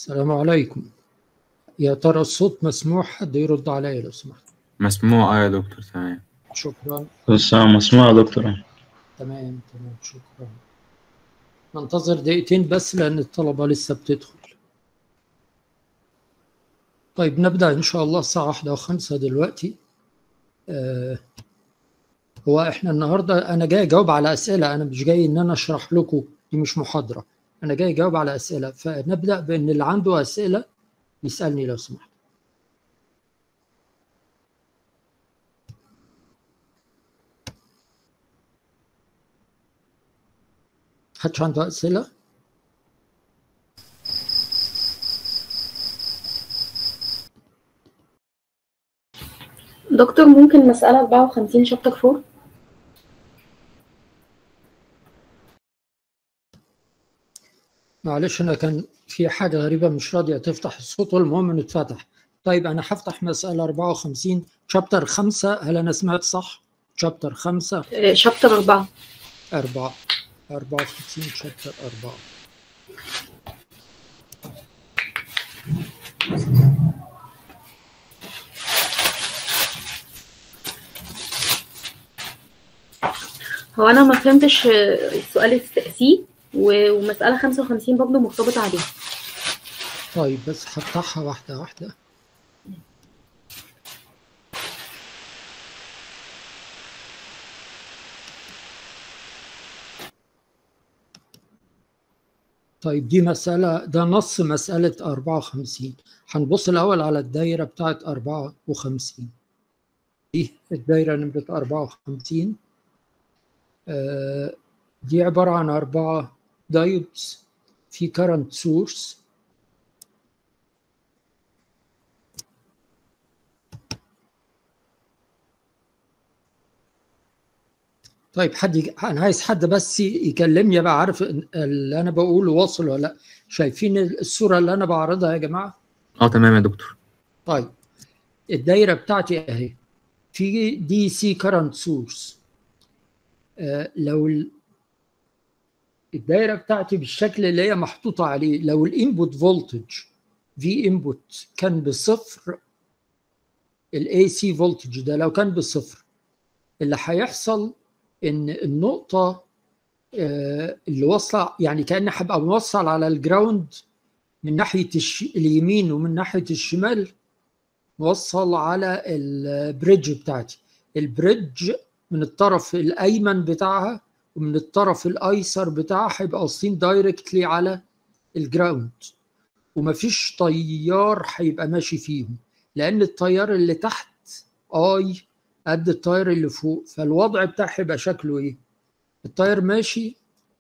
السلام عليكم يا ترى الصوت مسموع حد يرد عليا لو سمحت مسموع اه يا دكتور تمام شكرا بس مسموع يا دكتور تمام تمام شكرا ننتظر دقيقتين بس لأن الطلبة لسه بتدخل طيب نبدأ إن شاء الله الساعة واحدة وخمسة دلوقتي آه هو إحنا النهاردة أنا جاي أجاوب على أسئلة أنا مش جاي إن أنا أشرح لكم دي مش محاضرة أنا جاي أجاوب على أسئلة فنبدأ بإن اللي عنده أسئلة يسألني لو سمحت حدش عنده أسئلة؟ دكتور ممكن مسألة 54 شابتر 4 معلش أنا كان في حاجة غريبة مش راضية تفتح الصوت والمهم إنه اتفتح طيب أنا هفتح مسألة 54 شابتر 5 هل أنا سمعت صح؟ شابتر 5 آه، شابتر 4 أربعة أربعة وخمسين شابتر أربعة هو أنا ما فهمتش آه، سؤال سي ومسألة 55 برضه مرتبطة عليه طيب بس هفتحها واحدة واحدة طيب دي مسألة ده نص مسألة 54 هنبص الأول على الدايرة بتاعت 54 دي الدايرة نمرة 54 آه، دي عبارة عن أربعة دايودز في current source طيب حد يج... انا عايز حد بس يكلمني ابقى عارف إن اللي انا بقوله واصل ولا لا شايفين الصوره اللي انا بعرضها يا جماعه اه تمام يا دكتور طيب الدايره بتاعتي اهي في دي سي كرنت سورس لو ال- الدايره بتاعتي بالشكل اللي هي محطوطه عليه لو الانبوت فولتج في انبوت كان بصفر الاي سي فولتج ده لو كان بصفر اللي هيحصل ان النقطه آه، اللي واصله يعني كان هبقى موصل على الجراوند من ناحيه الش... اليمين ومن ناحيه الشمال موصل على البريدج بتاعتي البريدج من الطرف الايمن بتاعها ومن الطرف الايسر بتاعها هيبقى واصلين دايركتلي على الجراوند ومفيش طيار هيبقى ماشي فيهم لان الطيار اللي تحت اي قد الطيار اللي فوق فالوضع بتاعه هيبقى شكله ايه الطيار ماشي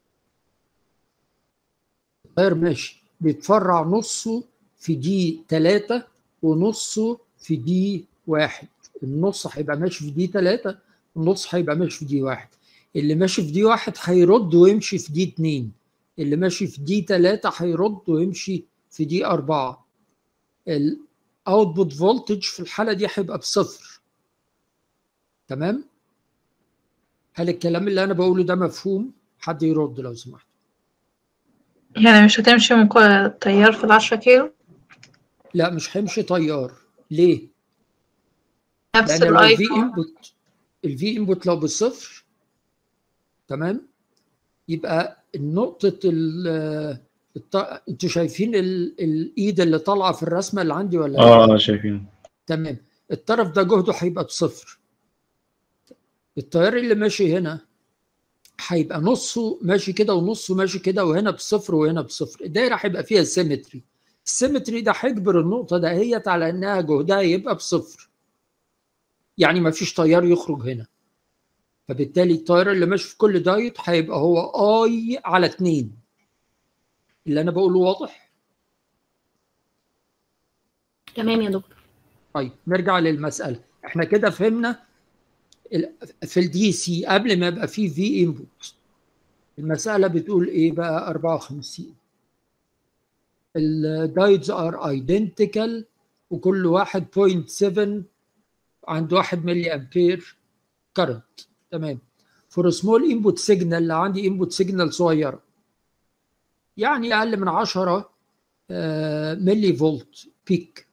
الطيار ماشي بيتفرع نصه في دي تلاتة ونصه في دي واحد النص هيبقى ماشي في دي تلاتة والنص هيبقى ماشي في دي واحد اللي ماشي في دي واحد هيرد ويمشي في دي اتنين اللي ماشي في دي تلاتة هيرد ويمشي في دي أربعة الاوتبوت فولتج في الحالة دي هيبقى بصفر تمام هل الكلام اللي انا بقوله ده مفهوم حد يرد لو سمحت يعني مش هتمشي من كل تيار في العشرة كيلو لا مش هيمشي طيار ليه نفس لان لو الاي في انبوت الفي انبوت لو بالصفر تمام يبقى نقطة ال الط... انتوا شايفين ال... الايد اللي طالعة في الرسمة اللي عندي ولا لا؟ اه اه شايفين تمام الطرف ده جهده هيبقى بصفر التيار اللي ماشي هنا هيبقى نصه ماشي كده ونصه ماشي كده وهنا بصفر وهنا بصفر الدايره هيبقى فيها سيمتري السيمتري ده هيجبر النقطه دهيت على انها جهدها يبقى بصفر يعني ما فيش تيار يخرج هنا فبالتالي التيار اللي ماشي في كل دايت هيبقى هو اي على اتنين اللي انا بقوله واضح تمام يا دكتور طيب نرجع للمسألة احنا كده فهمنا ال- في الدي سي قبل ما يبقى فيه في انبوت المسألة بتقول ايه بقى 54 الدايدز ار ايدنتيكال وكل واحد 0.7 عند 1 ملي امبير كارنت تمام فور سمول انبوت سيجنال لو عندي انبوت سيجنال صغيره يعني اقل من 10 آه، ملي فولت بيك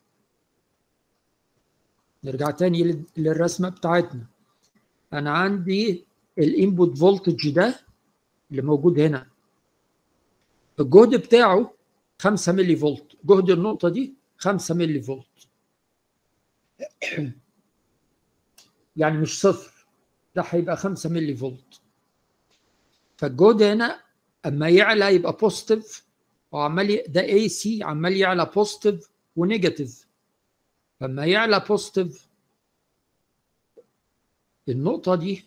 نرجع تاني لل- للرسمه بتاعتنا انا عندي الانبوت فولتج ده اللي موجود هنا الجهد بتاعه 5 ملي فولت جهد النقطه دي 5 ملي فولت يعني مش صفر ده هيبقى 5 ملي فولت فالجهد هنا اما يعلى يبقى بوزيتيف وعمال ي- ده اي سي عمال يعلى بوزيتيف ونيجاتيف لما يعلى بوزيتيف النقطة دي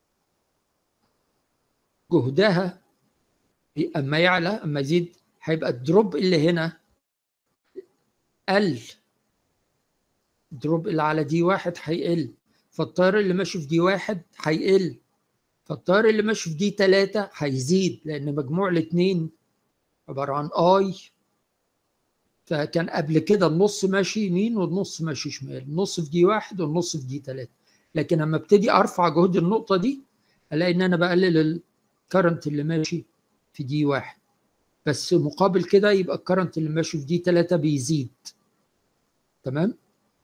جهدها اما يعلى اما يزيد هيبقى الدروب اللي هنا قل الدروب اللي على دي واحد هيقل فالتيار اللي ماشي في دي واحد هيقل فالتيار اللي ماشي في دي تلاتة هيزيد لأن مجموع الاتنين عبارة عن اي فكان قبل كده النص ماشي يمين والنص ماشي شمال النص في دي واحد والنص في دي تلاتة لكن لما ابتدي ارفع جهد النقطة دي الاقي ان انا بقلل الكرنت اللي ماشي في دي واحد بس مقابل كده يبقى الكرنت اللي ماشي في دي تلاتة بيزيد تمام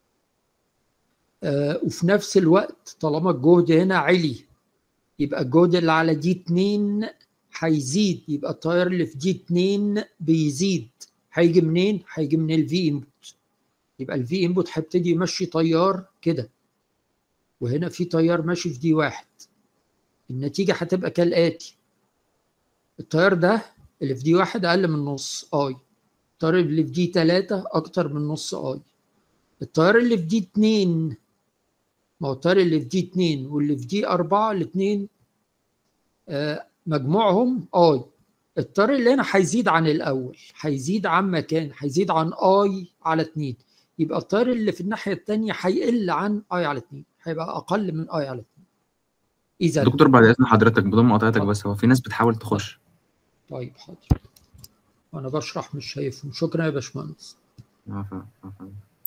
آه وفي نفس الوقت طالما الجهد هنا علي يبقى الجهد اللي على دي اتنين هيزيد يبقى التيار اللي في دي اتنين بيزيد هيجي منين؟ هيجي من الفي انبوت يبقى الفي انبوت هيبتدي يمشي تيار كده وهنا في تيار ماشي في دي واحد النتيجة هتبقى كالآتي التيار ده اللي في دي واحد أقل من نص اي التيار اللي في دي تلاتة أكتر من نص اي التيار اللي في دي اتنين ما هو التيار اللي في دي اتنين واللي في دي أربعة الاتنين آه مجموعهم اي التيار اللي هنا هيزيد عن الأول هيزيد عن مكان هيزيد عن اي على اتنين يبقى التيار اللي في الناحية التانية هيقل عن اي على اتنين هيبقى أقل من اي على اتنين إذا دكتور بعد اذن حضرتك بدون مقاطعتك بس هو في ناس بتحاول تخش طيب حاضر وأنا بشرح مش شايفهم شكرا يا باشمهندس عفوا عفوا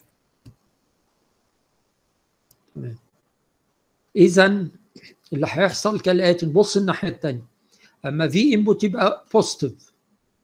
تمام اذا اللي هيحصل كالاتي نبص الناحيه الثانيه اما في انبوت يبقى بوزيتيف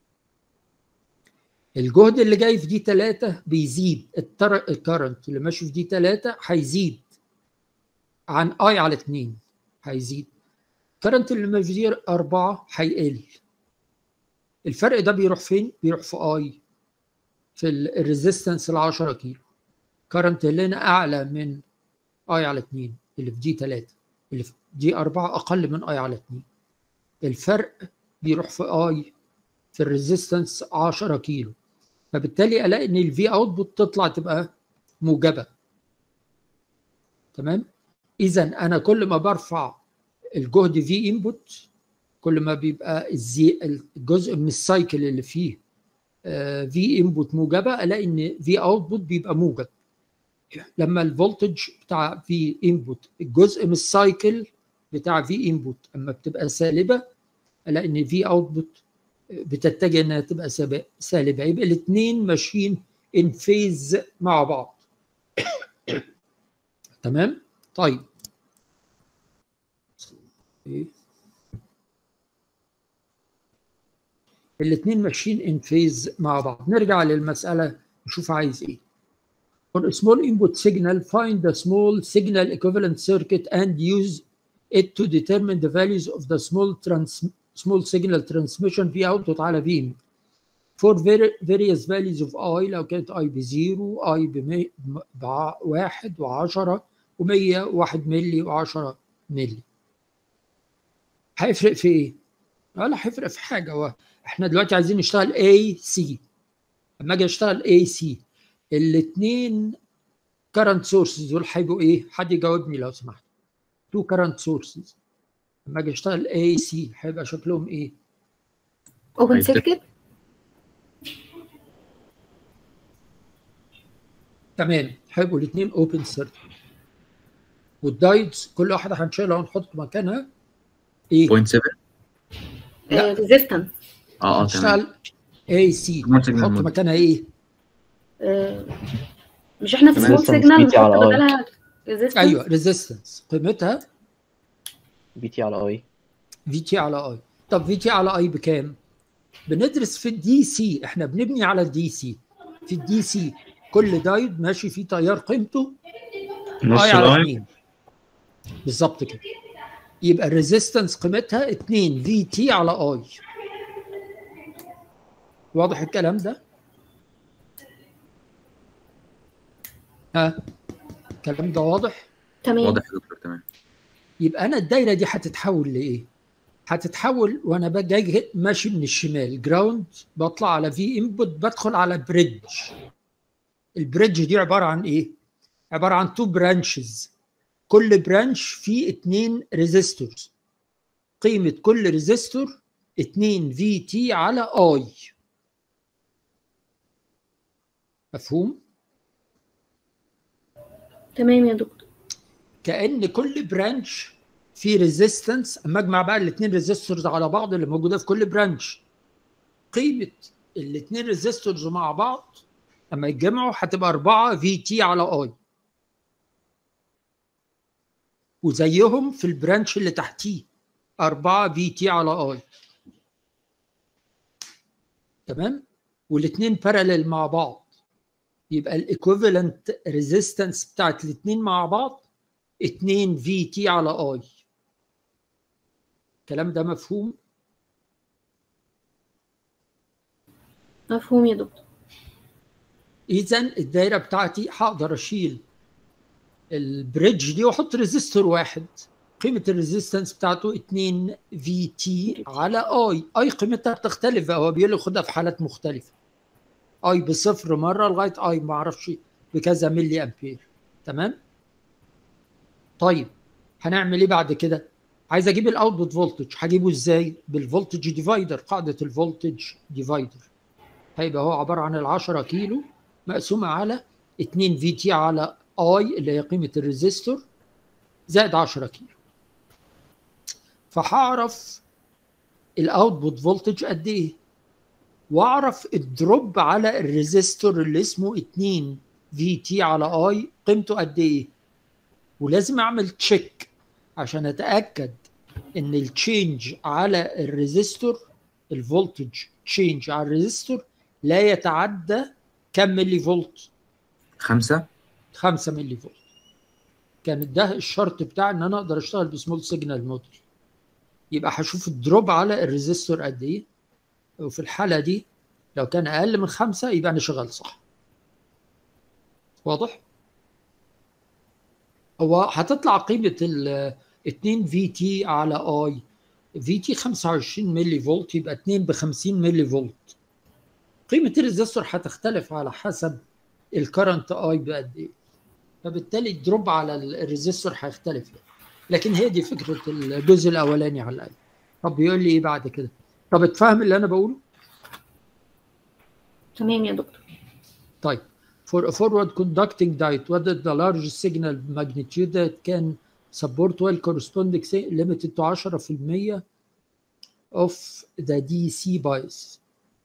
الجهد اللي جاي في دي 3 بيزيد الكرنت اللي ماشي في دي 3 هيزيد عن اي على 2 هيزيد الكرنت اللي ماشي في دي 4 هيقل الفرق ده بيروح فين؟ بيروح في اي في الريزيستنس ال 10 كيلو كرنت اللي هنا اعلى من اي على 2 اللي في دي 3 اللي في دي 4 اقل من اي على 2 الفرق بيروح في اي في الريزيستنس 10 كيلو فبالتالي الاقي ان الفي اوتبوت تطلع تبقى موجبه تمام اذا انا كل ما برفع الجهد في انبوت كل ما بيبقى الزي الجزء من السايكل اللي فيه في انبوت موجبه الاقي ان في اوتبوت بيبقى موجب لما الفولتج بتاع في انبوت الجزء من السايكل بتاع في انبوت اما بتبقى سالبه الاقي ان في اوتبوت بتتجه انها تبقى سالبه يبقى الاثنين ماشيين ان فيز مع بعض تمام طيب الاثنين ماشيين ان فيز مع بعض نرجع للمساله نشوف عايز ايه For a small input signal, find the small signal equivalent circuit and use it to determine the values of the small trans small signal transmission V output على V input. For various values of I لو كانت I بزيرو I بواحد وعشرة ومية واحد ملي وعشرة ملي. هيفرق في ايه؟ ولا هيفرق في حاجة هو احنا دلوقتي عايزين نشتغل AC. لما اجي اشتغل AC الاثنين current sources دول هيبقوا ايه؟ حد يجاوبني لو سمحت. two current sources. لما اجي اشتغل AC هيبقى شكلهم ايه؟ اوبن سيركت تمام هيبقوا الاثنين اوبن سيركت. والدايدز كل واحده هنشيلها ونحط مكانها ايه؟ 0.7 لا. ريزيستنس اه اه تمام هنشتغل AC Small signal نحط mode. مكانها ايه؟ مش احنا في تمام. سمول سيجنال بيتي على نحط I. بدلها ريزيستنس ايوه ريزيستنس قيمتها بي تي على اي في تي على اي طب في تي على اي بكام؟ بندرس في الدي سي احنا بنبني على الدي سي في الدي سي كل دايود ماشي فيه تيار قيمته نص اي على الاي 2 بالظبط كده يبقى الريزيستنس قيمتها 2 في تي على اي واضح الكلام ده؟ ها الكلام ده واضح؟ تمام واضح يا دكتور تمام يبقى انا الدايره دي هتتحول لايه؟ هتتحول وانا باجي ماشي من الشمال جراوند بطلع على في انبوت بدخل على بريدج البريدج دي عباره عن ايه؟ عباره عن تو برانشز كل برانش فيه اتنين ريزيستورز قيمه كل ريزيستور 2 في تي على اي مفهوم؟ تمام يا دكتور كان كل برانش فيه ريزيستنس اما اجمع بقى الاثنين ريزيستورز على بعض اللي موجوده في كل برانش قيمه الاثنين ريزيستورز مع بعض لما يتجمعوا هتبقى 4 في تي على اي وزيهم في البرانش اللي تحتيه 4 في تي على اي تمام والاثنين باراليل مع بعض يبقى الايكوفالنت ريزيستنس بتاعت الاثنين مع بعض 2 في تي على اي الكلام ده مفهوم مفهوم يا دكتور اذا الدايره بتاعتي هقدر اشيل البريدج دي واحط ريزيستور واحد قيمه الريزيستنس بتاعته 2 في تي على اي اي قيمتها بتختلف هو بيقول لي خدها في حالات مختلفه اي بصفر مره لغايه اي ما اعرفش بكذا ملي امبير تمام طيب هنعمل ايه بعد كده عايز اجيب الاوتبوت فولتج هجيبه ازاي بالفولتج ديفايدر قاعده الفولتج ديفايدر هيبقى هو عباره عن ال 10 كيلو مقسومه على 2 في تي على اي اللي هي قيمه الريزيستور زائد 10 كيلو فهعرف الاوتبوت فولتج قد ايه واعرف الدروب على الريزيستور اللي اسمه 2 في تي على اي قيمته قد ايه ولازم اعمل تشيك عشان اتاكد ان التشينج على الريزيستور الفولتج تشينج على الريزيستور لا يتعدى كم ملي فولت خمسة 5 ملي فولت كان ده الشرط بتاع ان انا اقدر اشتغل بسمول سيجنال موديل يبقى هشوف الدروب على الريزيستور قد ايه وفي الحاله دي لو كان اقل من خمسة يبقى انا شغال صح واضح هو هتطلع قيمه ال 2 في تي على اي في تي 25 ملي فولت يبقى 2 ب 50 ملي فولت قيمه الريزيستور هتختلف على حسب الكرنت اي بقد ايه فبالتالي الدروب على الريزيستور هيختلف لكن هي دي فكره الجزء الاولاني على الاقل طب بيقول لي ايه بعد كده طب اتفهم اللي انا بقوله تمام يا دكتور طيب for a forward conducting diode what is the largest signal magnitude that can support well corresponding si- limited to 10% of the DC bias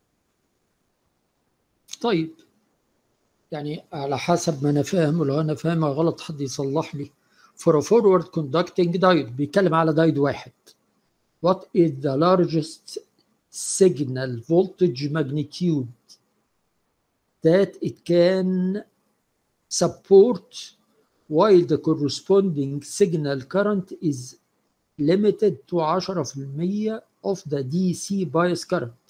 طيب يعني على حسب ما انا فاهم ولو انا فاهم غلط حد يصلح لي for a forward conducting diode بيتكلم على دايود واحد what is the largest signal voltage magnitude that it can support while the corresponding signal current is limited to 10% of the DC bias current.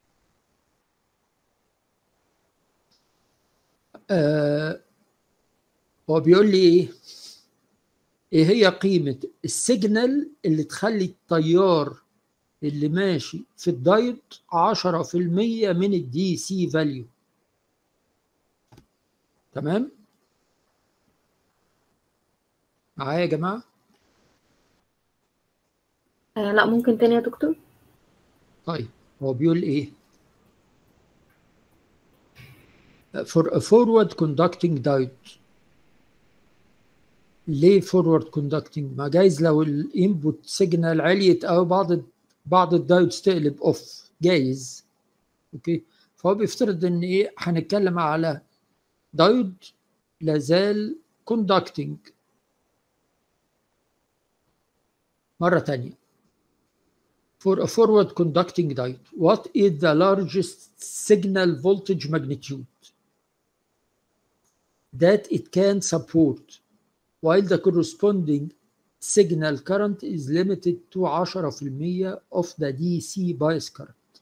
آه هو بيقول لي ايه؟ ايه هي قيمة السيجنال اللي تخلي التيار اللي ماشي في الدايود 10% من الدي سي فاليو تمام معايا يا جماعه آه لا ممكن تاني يا دكتور طيب هو بيقول ايه for a forward conducting diode ليه forward conducting ما جايز لو الانبوت سيجنال عليت او بعض بعض الدايودز تقلب اوف جايز اوكي فهو بيفترض ان ايه هنتكلم على دايود لازال كوندكتنج مرة تانية For a forward conducting diode, what is the largest signal voltage magnitude that it can support while the corresponding signal current is limited to 10% of the DC bias current.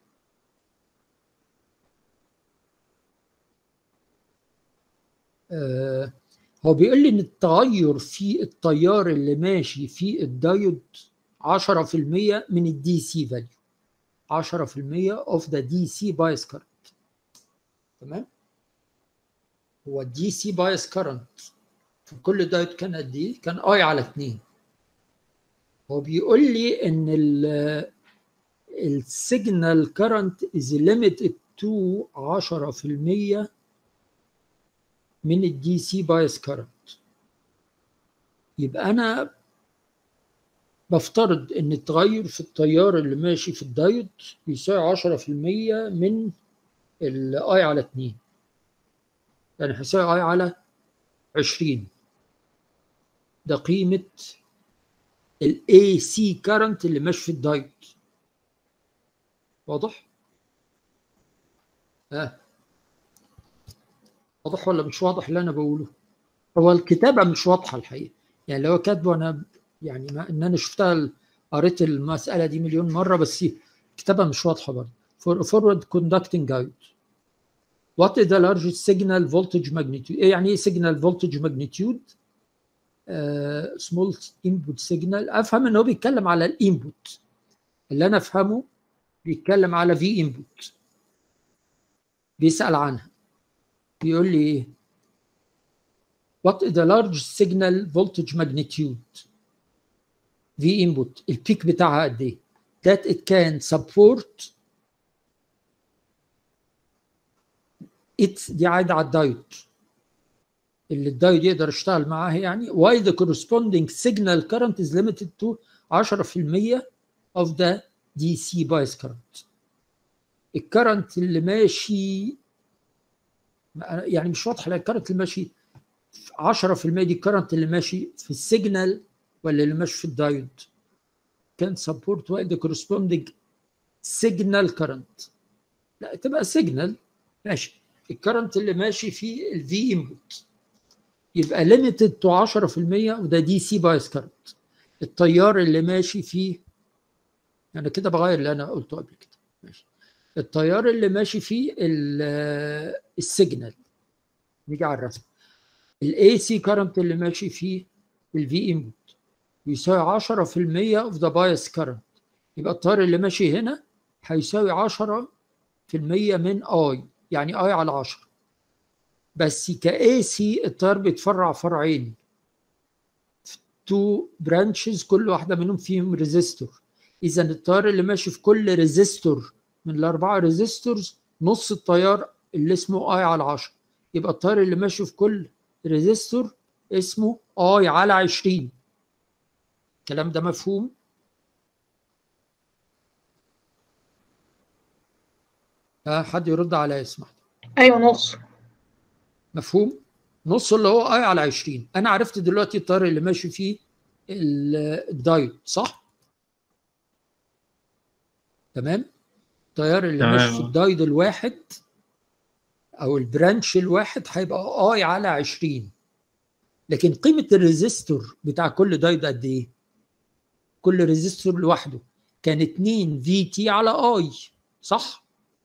آه هو بيقول لي ان التغير في التيار اللي ماشي في الدايود 10% من الدي سي فاليو 10% اوف ذا دي سي بايس كارنت تمام هو الدي سي بايس كارنت في كل دايود كان قد ايه؟ كان اي على 2 هو بيقول لي ان ال السيجنال كارنت از ليميتد تو 10% من الدي سي بايس كارنت يبقى انا بفترض ان التغير في التيار اللي ماشي في الدايود بيساوي 10% من الاي على 2 يعني هيساوي اي على 20 ده قيمة ال AC current اللي ماشي في الدايود واضح؟ ها آه. واضح ولا مش واضح اللي انا بقوله؟ هو الكتابة مش واضحة الحقيقة يعني لو كاتبه انا يعني ما ان انا شفتها قريت المسألة دي مليون مرة بس الكتابة مش واضحة برضه for forward conducting guide what is the largest signal voltage magnitude ايه يعني ايه signal voltage magnitude uh, small input signal افهم ان هو بيتكلم على الانبوت اللي انا افهمه بيتكلم على في انبوت بيسال عنها بيقول لي ايه what is the large signal voltage magnitude في input البيك بتاعها قد ايه that it can support it دي عايده على الدايود اللي الدايود يقدر يشتغل معاها يعني while the corresponding signal current is limited to 10% of the DC bias current الكرنت اللي ماشي يعني مش واضح الكرنت اللي ماشي 10% دي الكرنت اللي ماشي في السيجنال ولا اللي ماشي في الدايود كان سبورت while the corresponding signal current لا تبقى سيجنال ماشي الكرنت اللي ماشي في الفي انبوت يبقى ليميتد تو 10% وده دي سي بايس كارنت التيار اللي ماشي فيه انا كده بغير اللي انا قلته قبل كده ماشي التيار اللي ماشي فيه السيجنال نيجي على الرسم الاي سي كارنت اللي ماشي فيه الفي انبوت يساوي 10% اوف ذا بايس كارنت يبقى التيار اللي ماشي هنا هيساوي 10% من اي يعني اي على 10 بس كاي سي التيار بيتفرع فرعين تو برانشز كل واحده منهم فيهم ريزيستور اذا التيار اللي ماشي في كل ريزيستور من الاربعه ريزيستورز نص التيار اللي اسمه اي على 10 يبقى التيار اللي ماشي في كل ريزيستور اسمه اي على 20 الكلام ده مفهوم ها حد يرد عليا اسمح ايوه نص مفهوم نص اللي هو اي على 20 انا عرفت دلوقتي التيار اللي ماشي فيه الدايود صح تمام التيار اللي تمام. ماشي في الدايود الواحد او البرانش الواحد هيبقى اي على 20 لكن قيمه الريزيستور بتاع كل دايود قد ايه كل ريزيستور لوحده كان 2 في تي على اي صح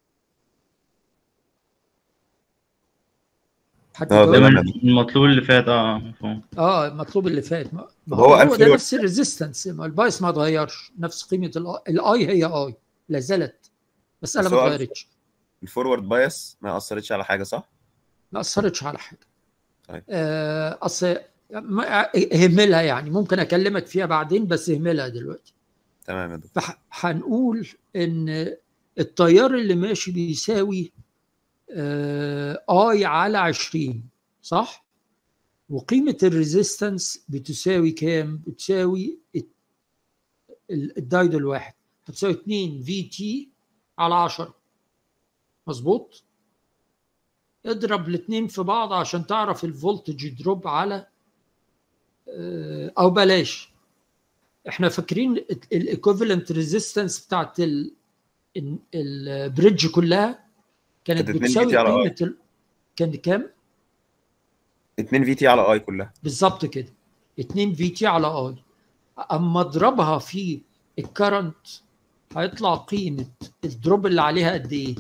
حد اه، جاوب؟ تمام. تمام المطلوب اللي فات اه مفهوم اه المطلوب اللي فات ما ما هو هو, قال هو في ده الوقت- نفس الريزيستنس ما البايس ما اتغيرش نفس قيمه الآي- الاي هي اي لا زالت مساله بس ما هو- اتغيرتش الفورورد بايس ما اثرتش على حاجه صح؟ ما اثرتش على حاجه طيب. آه، اصل ما- اهملها يعني ممكن اكلمك فيها بعدين بس اهملها دلوقتي تمام يا دكتور فهنقول ان التيار اللي ماشي بيساوي آه، اي على 20 صح وقيمه الريزيستنس بتساوي كام بتساوي الت- ال- الدايد الواحد هتساوي 2 في تي على 10 مظبوط اضرب الاثنين في بعض عشان تعرف الفولتج دروب على آه، او بلاش احنا فاكرين الايكوفالنت ريزيستنس بتاعت البريدج كلها كانت كانت 2 بتساوي VT على I. قيمه ال... كان كام 2 في تي على اي كلها بالظبط كده 2 في تي على اي اما اضربها في الكرنت هيطلع قيمه الدروب اللي عليها قد ايه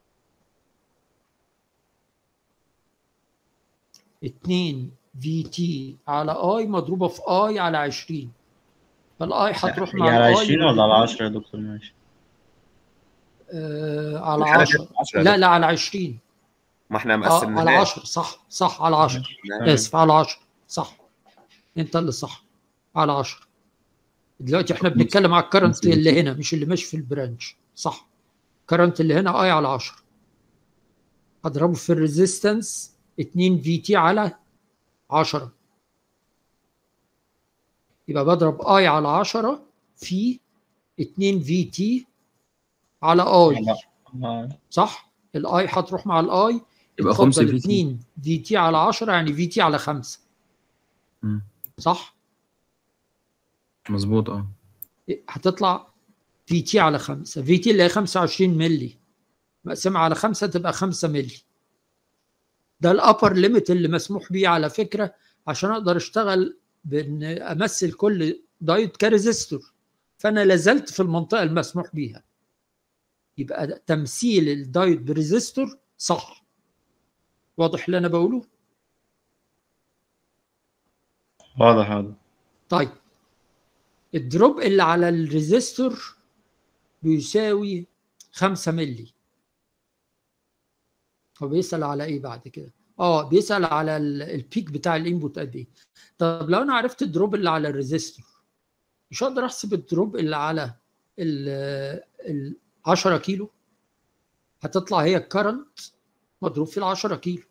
2 في تي على اي مضروبه في اي على 20 فالاي هتروح مع هي على الاي 20 ولا على 10 يا دكتور ماشي آه على الحالة 10 كانت 10 لا لا على 20 ما احنا اه مقسمناها على 10 صح صح على 10 اسف على 10 صح انت اللي صح على 10 دلوقتي احنا بنتكلم على الكرنت اللي هنا مش اللي ماشي في البرانش صح الكرنت اللي هنا اي على 10 هضربه في الريزيستنس 2 في تي على 10 يبقى بضرب اي على 10 في 2 في تي على اي آه. صح الاي هتروح مع الاي يبقى 5 في تي 2 في تي على 10 يعني في تي على 5 مم. صح مظبوط اه هتطلع في تي على 5 في تي اللي هي 25 مللي مقسمة على 5 تبقى 5 مللي ده الابر ليميت اللي مسموح بيه على فكرة عشان اقدر اشتغل بان امثل كل دايت كريزيستور فانا لازلت في المنطقة المسموح بيها يبقى ده تمثيل الدايت بريزيستور صح واضح اللي انا بقوله واضح هذا طيب الدروب اللي على الريزيستور بيساوي 5 ملي هو بيسأل على ايه بعد كده اه بيسأل على ال- البيك بتاع الانبوت قد ايه طب لو انا عرفت الدروب اللي على الريزيستور مش هقدر احسب الدروب اللي على ال ال 10 كيلو هتطلع هي الكرنت مضروب في ال 10 كيلو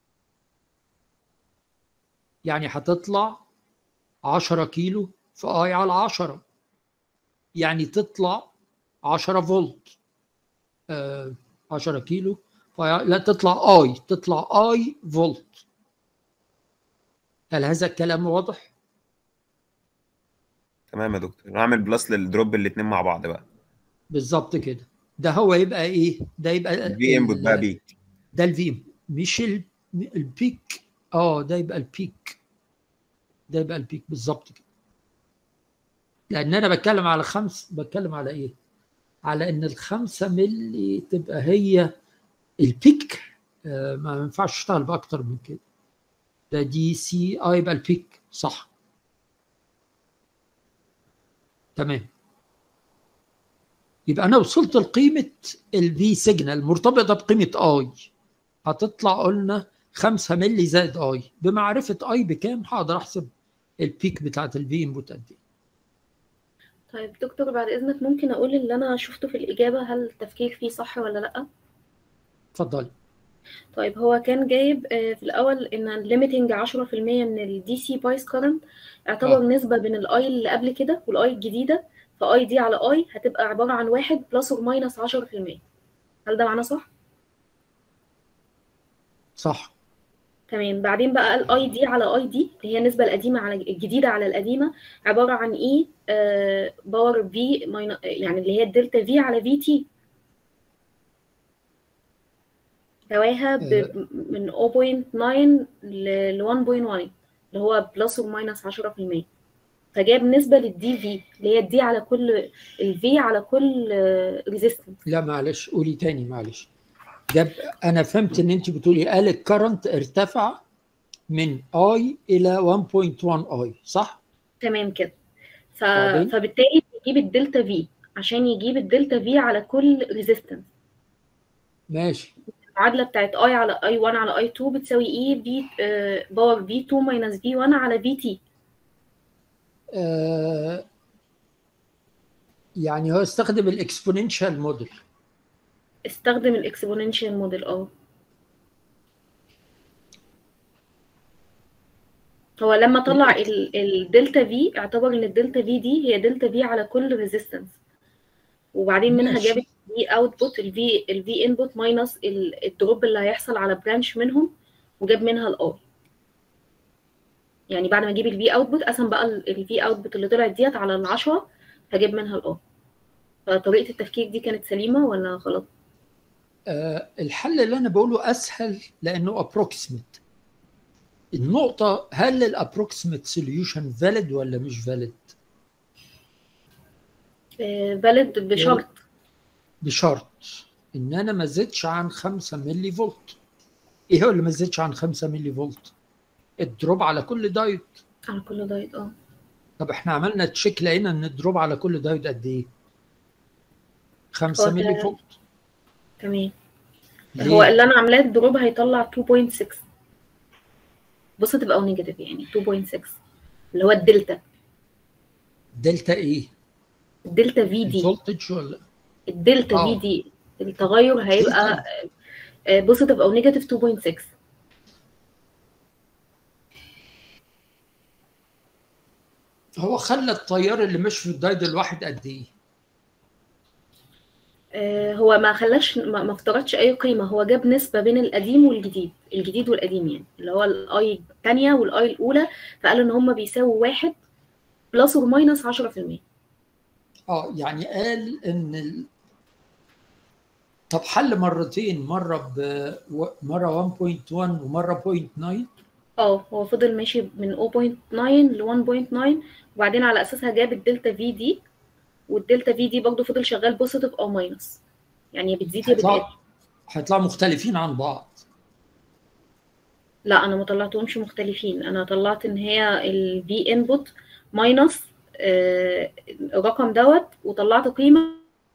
يعني هتطلع 10 كيلو في اي على 10 يعني تطلع 10 فولت آه 10 كيلو في- لا تطلع اي تطلع اي فولت هل هذا الكلام واضح؟ تمام يا دكتور نعمل بلس للدروب الاثنين مع بعض بقى بالظبط كده ده هو يبقى ايه؟ ده يبقى الفي انبوت ال- بقى بي ده الفي مش ال- البيك اه ده يبقى البيك ده يبقى البيك بالظبط كده لان انا بتكلم على خمس بتكلم على ايه على ان الخمسة ملي تبقى هي البيك آه ما ينفعش اشتغل باكتر من كده ده دي سي اه يبقى البيك صح تمام يبقى انا وصلت لقيمه الفي سيجنال مرتبطه بقيمه اي هتطلع قلنا 5 ملي زائد اي بمعرفه اي بكام هقدر احسب البيك بتاعت الفي انبوت قد ايه طيب دكتور بعد إذنك ممكن أقول اللي أنا شفته في الإجابة هل التفكير فيه صح ولا لأ؟ اتفضلي طيب هو كان جايب آه، في الأول إن الليميتنج 10% من الدي سي بايس كارنت اعتبر آه. نسبة بين الأي اللي قبل كده والأي الجديدة فأي دي على أي هتبقى عبارة عن واحد بلس أو ماينس 10% هل ده معناه صح؟ صح تمام بعدين بقى الاي دي على اي دي اللي هي النسبه القديمه على الجديده على القديمه عباره عن ايه آه باور في يعني اللي هي الدلتا في على في تي دواها ب- من 0.9 ل 1.1 اللي هو بلس وماينس 10% فجاب نسبه للدي في اللي هي الدي على كل الفي على كل ريزيستنس لا معلش قولي تاني معلش ده ب- انا فهمت ان انت بتقولي قال الكرنت ارتفع من اي الى 1.1 اي صح؟ تمام كده ف... بعدين؟ فبالتالي يجيب الدلتا في عشان يجيب الدلتا في على كل ريزيستنس ماشي المعادله بتاعت اي على اي 1 على اي 2 بتساوي ايه في باور في 2 ماينس في 1 على في تي آه يعني هو استخدم الاكسبوننشال موديل استخدم الاكسبوننشال موديل اه هو لما طلع ال- الدلتا في اعتبر ان الدلتا في دي هي دلتا في على كل ريزيستنس وبعدين منها ماشي. جاب الفي اوتبوت الفي الفي انبوت ماينس الدروب اللي هيحصل على برانش منهم وجاب منها الاي يعني بعد ما اجيب الفي اوتبوت اقسم بقى الفي اوتبوت اللي طلعت ديت على العشرة هجيب منها الار فطريقه التفكير دي كانت سليمه ولا غلط آه الحل اللي انا بقوله اسهل لانه ابروكسيمت النقطة هل الابروكسيمت سوليوشن فاليد ولا مش فاليد؟ فاليد بشرط بشرط ان انا ما زدتش عن 5 ملي فولت. ايه هو اللي ما زدتش عن 5 ملي فولت؟ الدروب على كل دايود. على كل دايت اه طب احنا عملنا تشيك لقينا ان الدروب على كل دايود قد ايه؟ 5 هو ده- ملي فولت. تمام ليه؟ هو اللي انا عاملاه الدروب هيطلع 2.6 بص تبقى نيجاتيف يعني 2.6 اللي هو الدلتا دلتا ايه؟ الدلتا في دي الفولتج ولا الدلتا آه. في دي التغير هيبقى بوزيتيف او نيجاتيف 2.6 هو خلى التيار اللي مش في الدايود الواحد قد ايه؟ آه، هو ما خلاش ما ما افترضش اي قيمه هو جاب نسبه بين القديم والجديد الجديد والقديم يعني اللي هو الاي الثانيه والاي الاولى فقال ان هم بيساووا واحد بلس اور ماينس 10% اه يعني قال ان ال... طب حل مرتين مره ب و- مره 1.1 ومره 0.9 اه هو فضل ماشي من 0.9 ل 1.9 وبعدين على اساسها جاب الدلتا في دي والدلتا في دي برضه فضل شغال بوزيتيف او ماينس يعني يا بتزيد يا بتقل هيطلعوا هيطلعوا مختلفين عن بعض لا انا ما طلعتهمش مختلفين انا طلعت ان هي الفي انبوت ماينس الرقم دوت وطلعت قيمه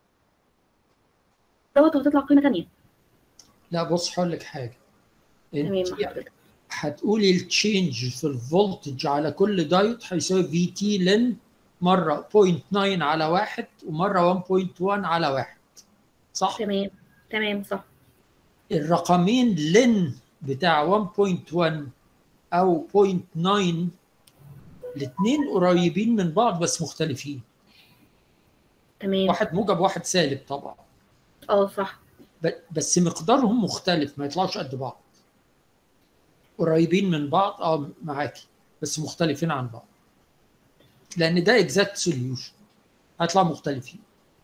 دوت وهتطلع قيمه تانية لا بص هقول لك حاجه تمام انت مع حضرتك هتقولي التشينج في الفولتج على كل دايود هيساوي في تي لن مره 0.9 على واحد ومره 1.1 على واحد صح؟ تمام تمام صح الرقمين لن بتاع 1.1 او 0.9 الاثنين قريبين من بعض بس مختلفين تمام واحد موجب واحد سالب طبعا اه صح ب- بس مقدارهم مختلف ما يطلعوش قد بعض قريبين من بعض اه معاكي بس مختلفين عن بعض لان ده اكزاكت سوليوشن هيطلعوا مختلفين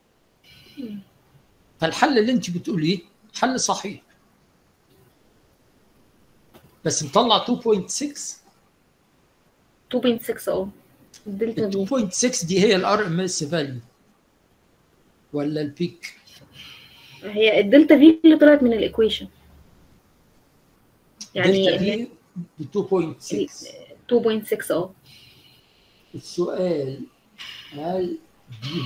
فالحل اللي انت بتقوليه حل صحيح بس مطلع 2.6 2.6 اه الدلتا ال في 2.6 دي هي الار ام اس فاليو ولا البيك هي الدلتا في اللي طلعت من الايكويشن يعني دلتا في ب 2.6 2.6 اه السؤال هل دي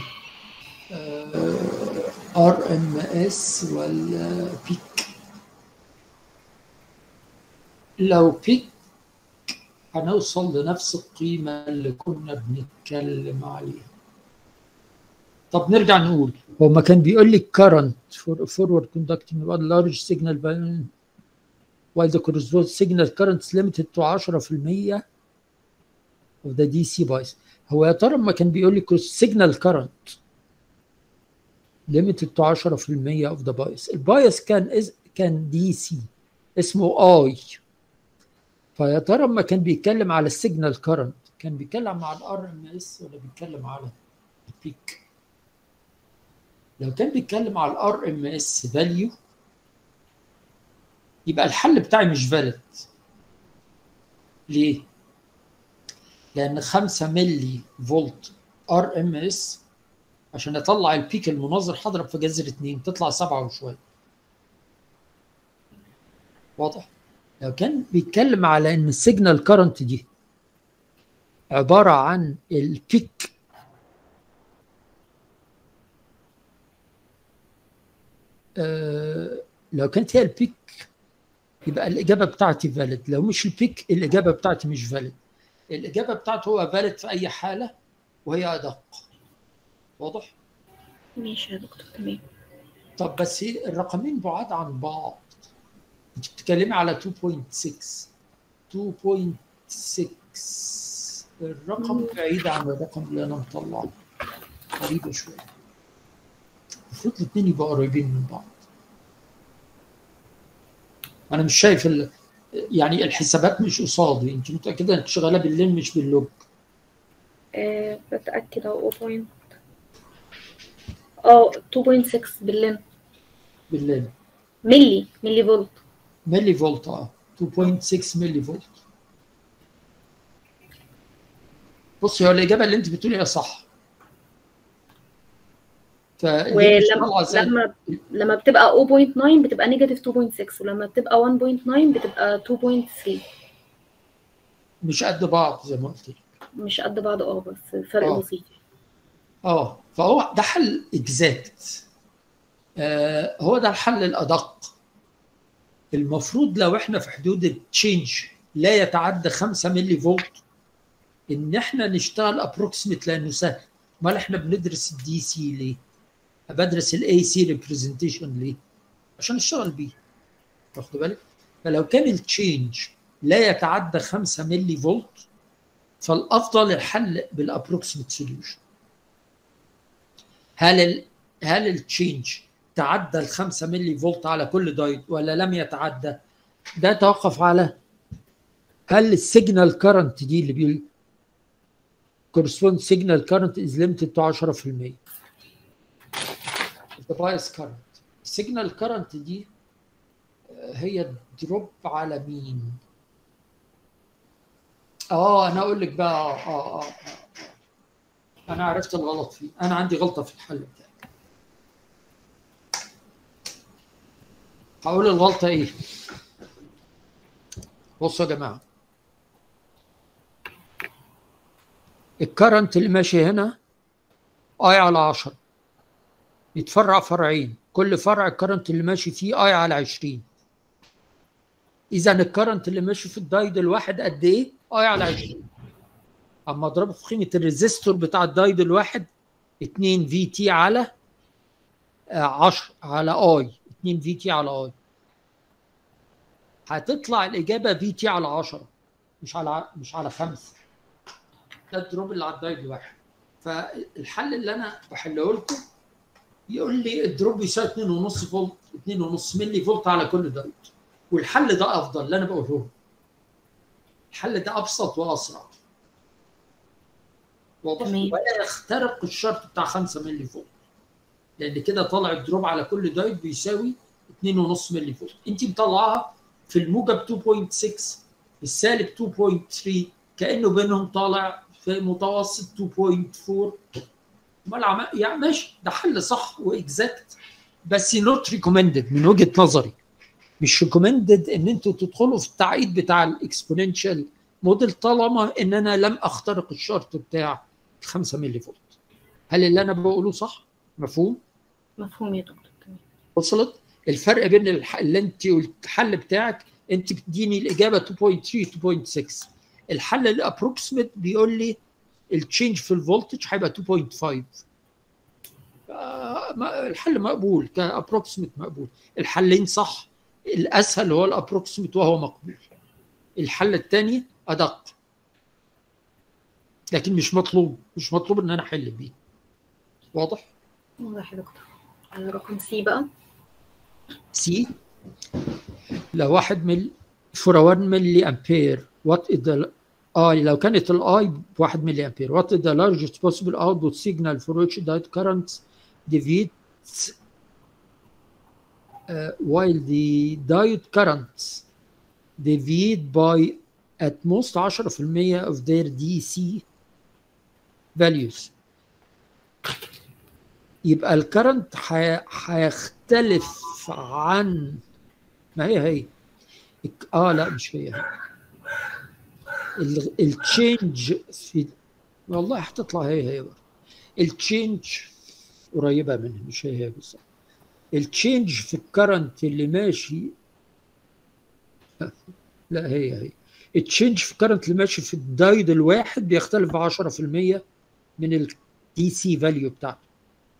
ار ام اس ولا بيك لو بيك هنوصل لنفس القيمة اللي كنا بنتكلم عليها طب نرجع نقول هو ما كان بيقول لي current for forward conducting a large signal by- while the corresponding signal current is limited to 10% of the DC bias هو يا ترى ما كان بيقول لي signal current limited to 10% of the bias البايس كان إز... كان دي سي اسمه اي فيا ترى ما كان بيتكلم على السيجنال كارنت كان بيتكلم على الار ام اس ولا بيتكلم على البيك لو كان بيتكلم على الار ام اس فاليو يبقى الحل بتاعي مش فاليد ليه؟ لان 5 ملي فولت ار ام اس عشان اطلع البيك المناظر هضرب في جذر 2 تطلع 7 وشويه واضح لو كان بيتكلم على ان السيجنال كارنت دي عباره عن البيك آه لو كانت هي البيك يبقى الاجابه بتاعتي فاليد لو مش البيك الاجابه بتاعتي مش فاليد الاجابه بتاعته هو فاليد في اي حاله وهي ادق واضح ماشي يا دكتور تمام طب بس هي الرقمين بعاد عن بعض انت بتتكلمي على 2.6 2.6 الرقم بعيد عن الرقم اللي انا مطلعه غريبة شوية المفروض الاثنين يبقوا قريبين من بعض انا مش شايف ال... يعني الحسابات مش قصادي انت متاكده انك شغاله بالليل مش باللوج آه بتأكد اهو 0. اه 2.6 باللين بالليل ملي ملي فولت ملي فولت اه 2.6 ملي فولت بصي هو الاجابه اللي انت بتقوليها صح فاللي مش طالعة ولما زي- لما لما بتبقى 0.9 بتبقى نيجاتيف 2.6 ولما بتبقى 1.9 بتبقى 2.3 مش قد بعض زي ما قلت لك مش قد بعض اه بس فرق آه. بسيط اه فهو ده حل اكزاكت آه هو ده الحل الادق المفروض لو احنا في حدود التشينج لا يتعدى 5 ملي فولت ان احنا نشتغل ابروكسيمت لانه سهل امال احنا بندرس الدي سي ليه؟ بدرس الاي سي ريبريزنتيشن ليه؟ عشان اشتغل بيه واخد بالك؟ فلو كان التشينج لا يتعدى 5 ملي فولت فالافضل الحل بالابروكسيمت سوليوشن هل ال هل التشينج تعدى ال 5 ملي فولت على كل دايت ولا لم يتعدى؟ ده توقف على هل السيجنال كرنت دي اللي بيقول correspond signal current is limited to 10% the bias current signal current دي آه، هي دروب على مين؟ اه انا اقول لك بقى اه اه اه, آه. انا عرفت الغلط فيه انا عندي غلطه في الحل بتاعي هقول الغلطه ايه بصوا يا جماعه الكرنت اللي ماشي هنا اي على 10 يتفرع فرعين كل فرع الكرنت اللي ماشي فيه اي على 20 اذا الكرنت اللي ماشي في الدايد الواحد قد ايه اي على 20 اما اضربه في قيمه الريزيستور بتاع الدايد الواحد 2 في تي على آه، 10 على اي 2 في تي على اي هتطلع الاجابه في تي على 10 مش على مش على 5 ده الدروب اللي على الدايد الواحد فالحل اللي انا بحله لكم يقول لي الدروب يساوي 2.5 فولت 2.5 ملي فولت على كل دايد والحل ده افضل اللي انا بقوله لكم. الحل ده ابسط واسرع واضح تمام. ولا يخترق الشرط بتاع 5 ملي فولت لان كده طالع الدروب على كل دايد بيساوي 2.5 ملي فولت انت مطلعها في الموجب 2.6 السالب 2.3 كانه بينهم طالع في متوسط 2.4 امال عم- يعني ماشي ده حل صح واكزاكت بس نوت ريكومندد من وجهه نظري مش ريكومندد ان انتوا تدخلوا في التعقيد بتاع الاكسبوننشال موديل طالما ان انا لم اخترق الشرط بتاع 5 ملي فولت هل اللي انا بقوله صح مفهوم مفهوم يا دكتور تمام وصلت الفرق بين الح- اللي انت والحل بتاعك انت بتديني الاجابه 2.3 2.6 الحل الابروكسيمت بيقول لي التشينج في الفولتج هيبقى 2.5 آه، ما- الحل مقبول كابروكسيمت مقبول الحلين صح الاسهل هو الابروكسيمت وهو مقبول الحل الثاني ادق لكن مش مطلوب مش مطلوب ان انا احل بيه واضح واضح يا دكتور على رقم سي بقى سي لو واحد مل for 1 ملي امبير what is the اي لو كانت الاي ب 1 ملي امبير what is the largest possible output signal for which diode currents deviates uh, while the diode currents deviate by at most 10% of their DC values يبقى الكرنت هيختلف عن ما هي هي الك- اه لا مش هي هي التشينج في والله هتطلع هي هي برضه التشينج قريبه منها مش هي هي بالظبط التشينج في الكرنت اللي ماشي لا هي هي التشينج في الكرنت اللي ماشي في الدايد الواحد بيختلف ب 10% من الدي سي فاليو بتاعته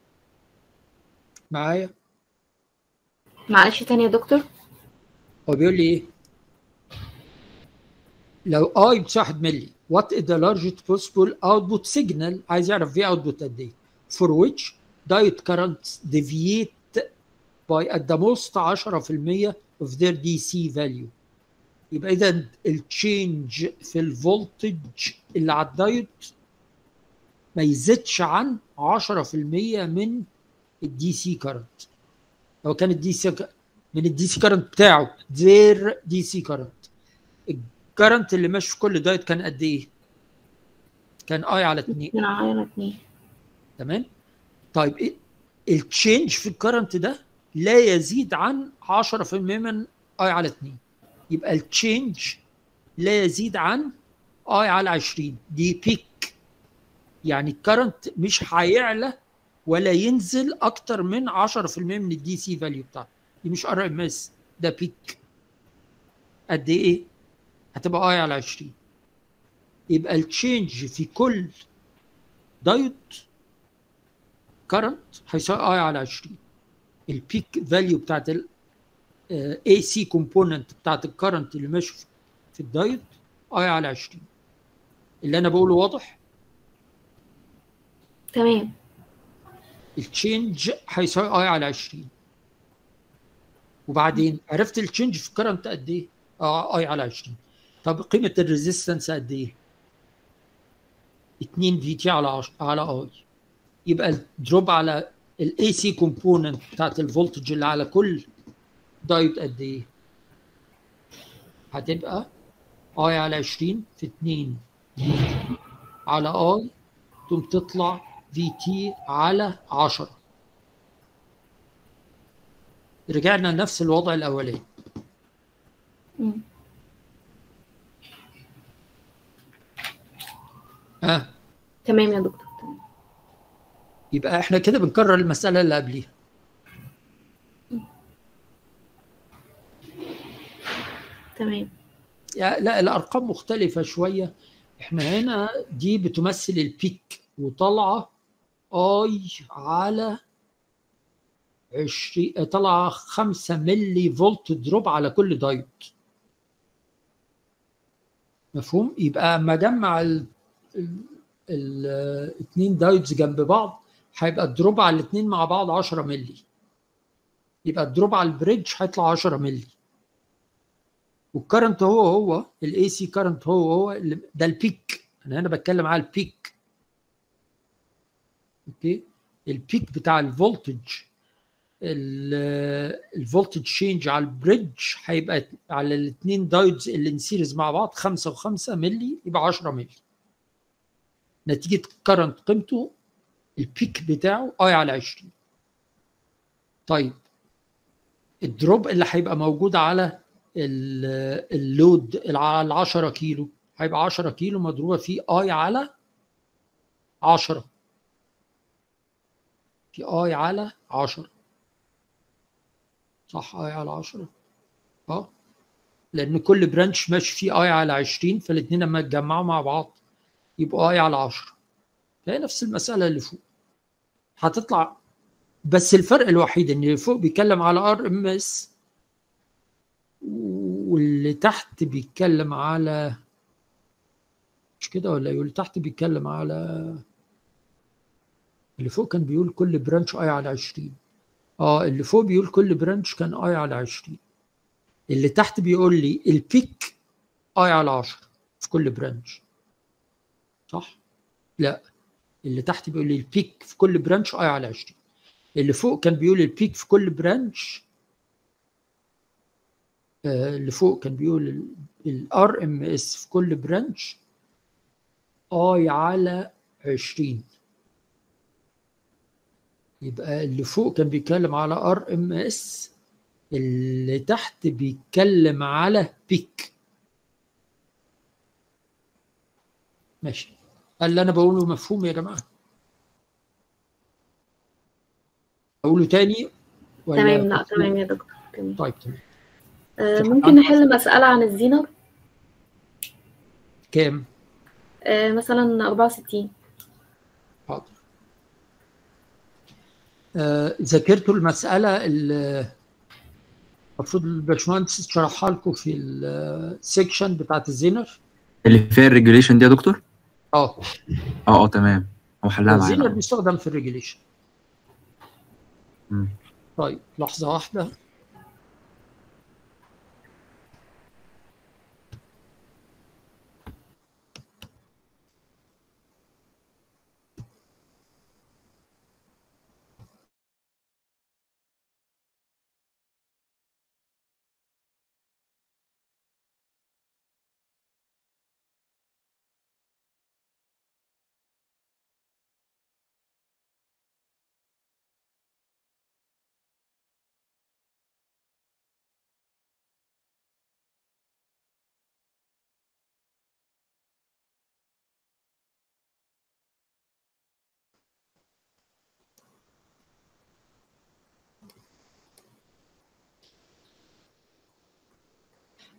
معايا معلش تاني يا دكتور هو بيقول لي ايه لو اي بتساوي 1 ملي وات is the largest possible output signal عايز يعرف في output قد ايه for which diode currents deviate by at the most 10% of their DC value يبقى اذا التشينج في الفولتج اللي على الدايود ما يزيدش عن 10% من الدي سي كارنت لو كان الدي سي من الدي سي كارنت بتاعه زير دي سي كارنت الكارنت اللي ماشي في كل دايود كان قد ايه؟ كان اي على 2 من على اتنين تمام طيب إيه؟ التشينج في الكرنت ده لا يزيد عن 10% من اي على 2 يبقى التشينج لا يزيد عن اي على 20 دي بيك يعني الكرنت مش هيعلى ولا ينزل اكتر من 10% من الدي سي فاليو بتاعته دي مش ار ام اس ده بيك قد ايه هتبقى اي على 20 يبقى التشينج في كل دايود كرنت هيساوي اي على 20 البيك فاليو بتاعت ال اي سي كومبوننت بتاعت الكرنت اللي ماشي في- في الدايود اي على 20 اللي انا بقوله واضح تمام التشينج هيساوي اي على 20 وبعدين عرفت التشينج في الكرنت قد ايه؟ اه اي على 20 طب قيمه الريزيستنس قد ايه؟ 2 في تي على 10 على اي يبقى الدروب على الاي سي كومبوننت بتاعت الفولتج اللي على كل دايود قد ايه؟ هتبقى اي على 20 في 2 في على اي تقوم تطلع في تي على 10 رجعنا لنفس الوضع الاولاني مم. ها تمام يا دكتور تمام يبقى احنا كده بنكرر المساله اللي قبليها تمام يا- لا الارقام مختلفه شويه احنا هنا دي بتمثل البيك وطالعه اي على 20 طالعه 5 ملي فولت دروب على كل دايود مفهوم يبقى اما اجمع ال- ال- الاثنين دايودز جنب بعض هيبقى الدروب على الاثنين مع بعض 10 ملي يبقى الدروب على البريدج هيطلع 10 ملي والكرنت هو هو الاي سي كرنت هو هو اللي- ده البيك انا هنا بتكلم على البيك اوكي البيك بتاع الفولتج ال- الفولتج تشينج على البريدج هيبقى على الاثنين دايودز اللي نسيرز مع بعض 5 و5 ملي يبقى 10 ملي نتيجه كرنت قيمته البيك بتاعه اي على 20 طيب الدروب اللي هيبقى موجود على ال- اللود ال- على 10 كيلو هيبقى 10 كيلو مضروبه في اي على 10 في اي على 10 صح اي على 10 اه لان كل برانش ماشي فيه اي على 20 فالاثنين لما يتجمعوا مع بعض يبقوا اي على 10 فهي نفس المساله اللي فوق هتطلع بس الفرق الوحيد ان اللي فوق بيتكلم على ار ام اس واللي تحت بيتكلم على مش كده ولا يقول تحت بيتكلم على اللي فوق كان بيقول كل برانش اي على 20 اه اللي فوق بيقول كل برانش كان اي على 20 اللي تحت بيقول لي البيك اي على 10 في كل برانش صح لا اللي تحت بيقول لي البيك في كل برانش اي على 20 اللي فوق كان بيقول البيك في كل برانش آه، اللي فوق كان بيقول الار ام اس في كل برانش اي على 20 يبقى اللي فوق كان بيتكلم على ار ام اس اللي تحت بيتكلم على بيك ماشي اللي انا بقوله مفهوم يا جماعه اقوله تاني ولا تمام لا تمام يا دكتور تمام طيب تمام آه، ممكن نحل مسألة عن الزينر كام آه، مثلا 64 حاضر آه، ذاكرتوا المسألة اللي المفروض الباشمهندس شرحها لكم في السكشن بتاعت الزينر اللي فيها الريجوليشن دي يا دكتور اه اه اه تمام هو حلها الزينر معانا بيستخدم في الريجوليشن مم. طيب لحظة واحدة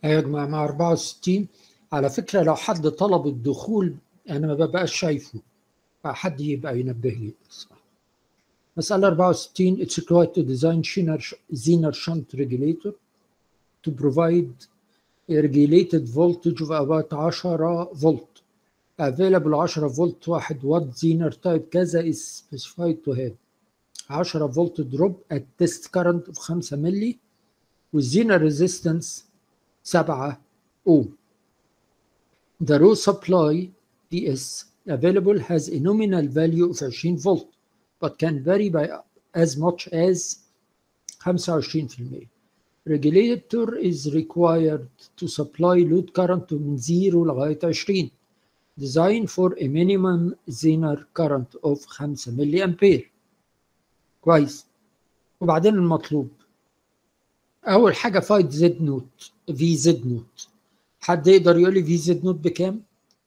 ايوه يا جماعه مع 64 على فكره لو حد طلب الدخول انا ما ببقاش شايفه فحد يبقى ينبه لي مسألة 64 it's required to design Zener, Zener shunt regulator to provide a regulated voltage of about 10 volt available 10 فولت واحد وات Zener type كذا is specified to have 10 فولت drop at test current of 5 ملي والزينر resistance 7 اوم The raw supply DS available has a nominal value of 20 volt but can vary by as much as 25%. Regulator is required to supply load current من 0 لغاية 20 design for a minimum Zener current of 5 ملي أمبير كويس وبعدين المطلوب أول حاجة فايد زد نوت في زد نوت حد يقدر يقول لي في زد نوت بكام؟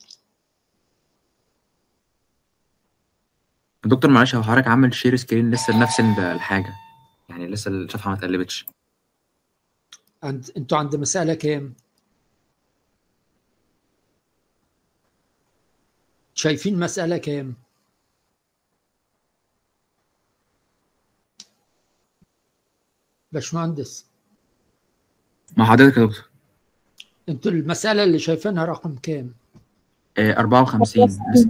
دكتور معلش هو حضرتك عامل شير سكرين لسه لنفس الحاجه يعني لسه الصفحه ما اتقلبتش عند انتوا عند مسألة كام؟ شايفين مسألة كام؟ باشمهندس مع حضرتك يا دكتور انتوا المسألة اللي شايفينها رقم كام؟ آه 54 لسه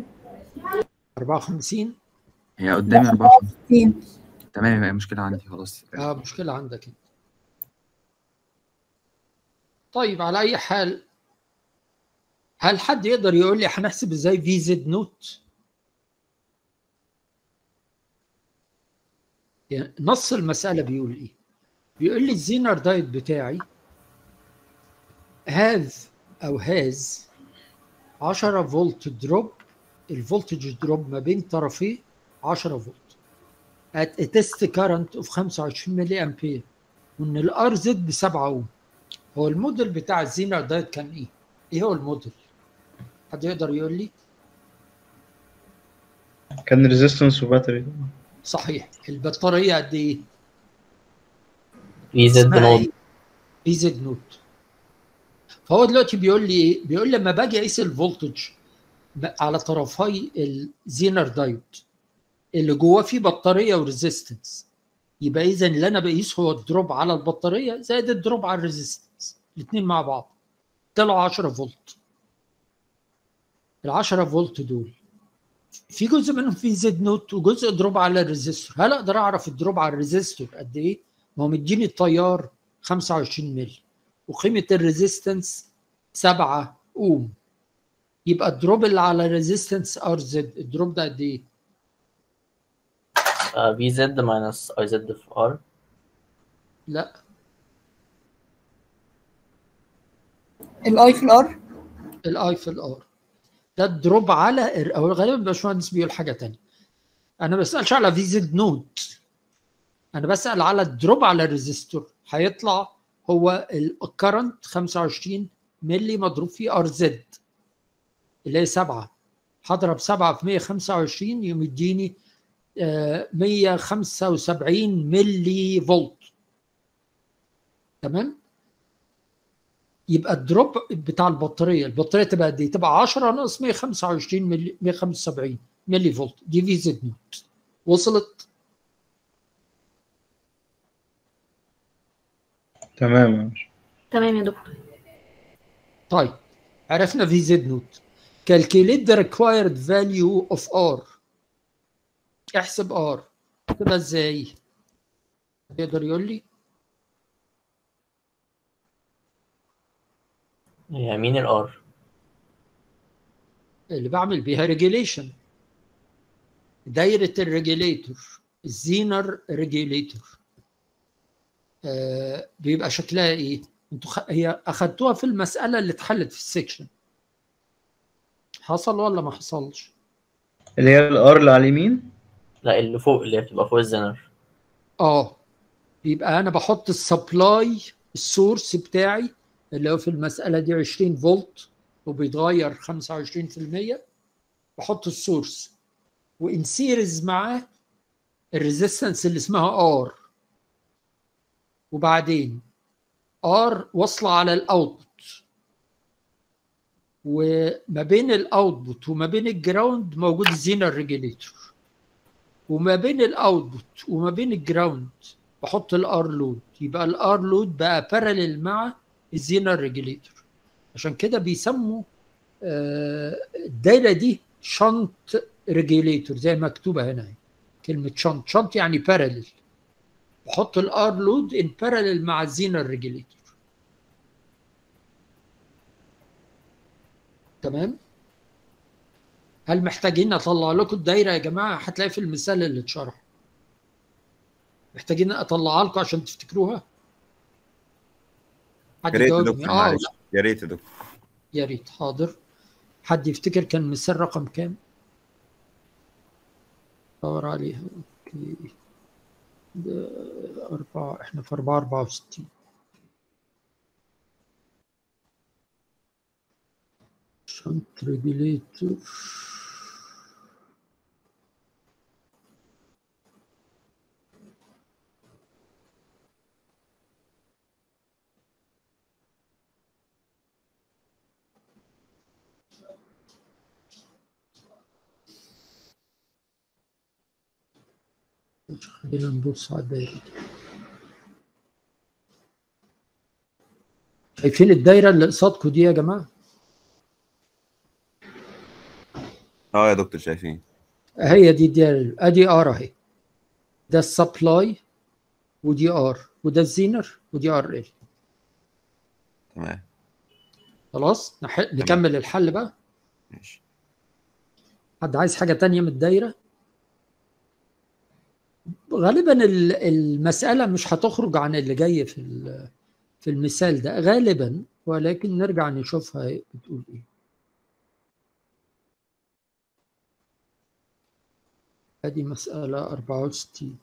54 هي قدامي 54 تمام هي مشكله عندي خلاص اه مشكلة عندك انت طيب على أي حال هل حد يقدر يقول لي هنحسب ازاي في زد نوت؟ يعني نص المسألة بيقول ايه؟ بيقول لي الزينر دايت بتاعي هاز او هاز 10 فولت دروب الفولتج دروب ما بين طرفيه 10 فولت at a test current of 25 ملي امبير وان الار زد ب 7 اوم هو الموديل بتاع الزينر دايت كان ايه؟ ايه هو الموديل؟ حد يقدر يقول لي؟ كان ريزيستنس وباتري صحيح البطارية قد ايه؟ في زد اسمها نود ايه؟ في زد نوت فهو دلوقتي بيقول لي ايه؟ بيقول لي لما باجي اقيس الفولتج ب- على طرفي الزينر دايود اللي جواه فيه بطاريه وريزيستنس يبقى اذا اللي انا بقيسه هو الدروب على البطاريه زائد الدروب على الريزيستنس الاثنين مع بعض طلعوا 10 فولت ال 10 فولت دول في جزء منهم في زد نوت وجزء دروب على الريزيستور هل اقدر اعرف الدروب على الريزيستور قد ايه؟ ما هو مديني التيار 25 ملي وقيمه الريزيستنس 7 اوم يبقى الدروب اللي على الريزيستنس ار زد الدروب ده قد ايه؟ في زد ماينس اي زد في ار لا الاي في الار الاي في الار ده الدروب على ال- او غالبا الباشمهندس بيقول حاجه تانية انا ما بسالش على في زد نوت انا بسال على الدروب على الريزيستور هيطلع هو الكرنت 25 ملي مضروب فيه ار زد اللي هي 7 هضرب 7 في 125 يوم يديني آه، 175 ملي فولت تمام يبقى الدروب بتاع البطاريه البطاريه تبقى قد ايه؟ تبقى 10 ناقص 125 ملي 175 ملي فولت دي في زد نوت وصلت تمام يا باشا. تمام يا دكتور طيب عرفنا في زد نوت calculate the required value of R احسب R تبقى ازاي؟ يقدر يقول لي؟ هي مين الار اللي بعمل بيها ريجيليشن دايرة الريجيليتور الزينر ريجيليتور آه بيبقى شكلها ايه؟ انتوا خ... هي اخدتوها في المسألة اللي اتحلت في السكشن حصل ولا ما حصلش؟ اللي هي الار اللي على اليمين لا اللي فوق اللي هي بتبقى فوق الزنر اه يبقى انا بحط السبلاي السورس بتاعي اللي هو في المسألة دي 20 فولت وبيتغير 25% بحط السورس وان سيريز معاه الريزيستنس اللي اسمها ار وبعدين ار واصله على الاوتبوت وما بين الاوتبوت وما بين الجراوند موجود الزينر ريجوليتور وما بين الاوتبوت وما بين الجراوند بحط الار لود يبقى الار لود بقى باراليل مع الزينر ريجوليتور عشان كده بيسموا آه، الدايره دي شنط ريجوليتور زي ما مكتوبه هنا اهي. كلمه شنط شنط يعني باراليل بحط الار لود ان باراليل مع الزينر ريجوليتور تمام هل محتاجين اطلع لكم الدايره يا جماعه هتلاقي في المثال اللي اتشرح محتاجين اطلعها لكم عشان تفتكروها حد يا ريت يا يجاوبني دكتور اه معلش لا يا ريت يا دكتور يا ريت حاضر حد يفتكر كان مثال رقم كام دور عليها اوكي ده أربعة احنا في أربعة أربعة وستين شنت ريجوليتور خلينا نبص على الدايرة دي شايفين الدايرة اللي قصادكم دي يا جماعة؟ اه يا دكتور شايفين هي دي الدايرة ادي ار اهي ده السبلاي ودي ار وده الزينر ودي ار ال تمام خلاص نح... نكمل الحل بقى ماشي حد عايز حاجة تانية من الدايرة؟ غالبا ال- المسألة مش هتخرج عن اللي جاي في ال- في المثال ده غالبا ولكن نرجع نشوفها بتقول ايه ادي مسألة 64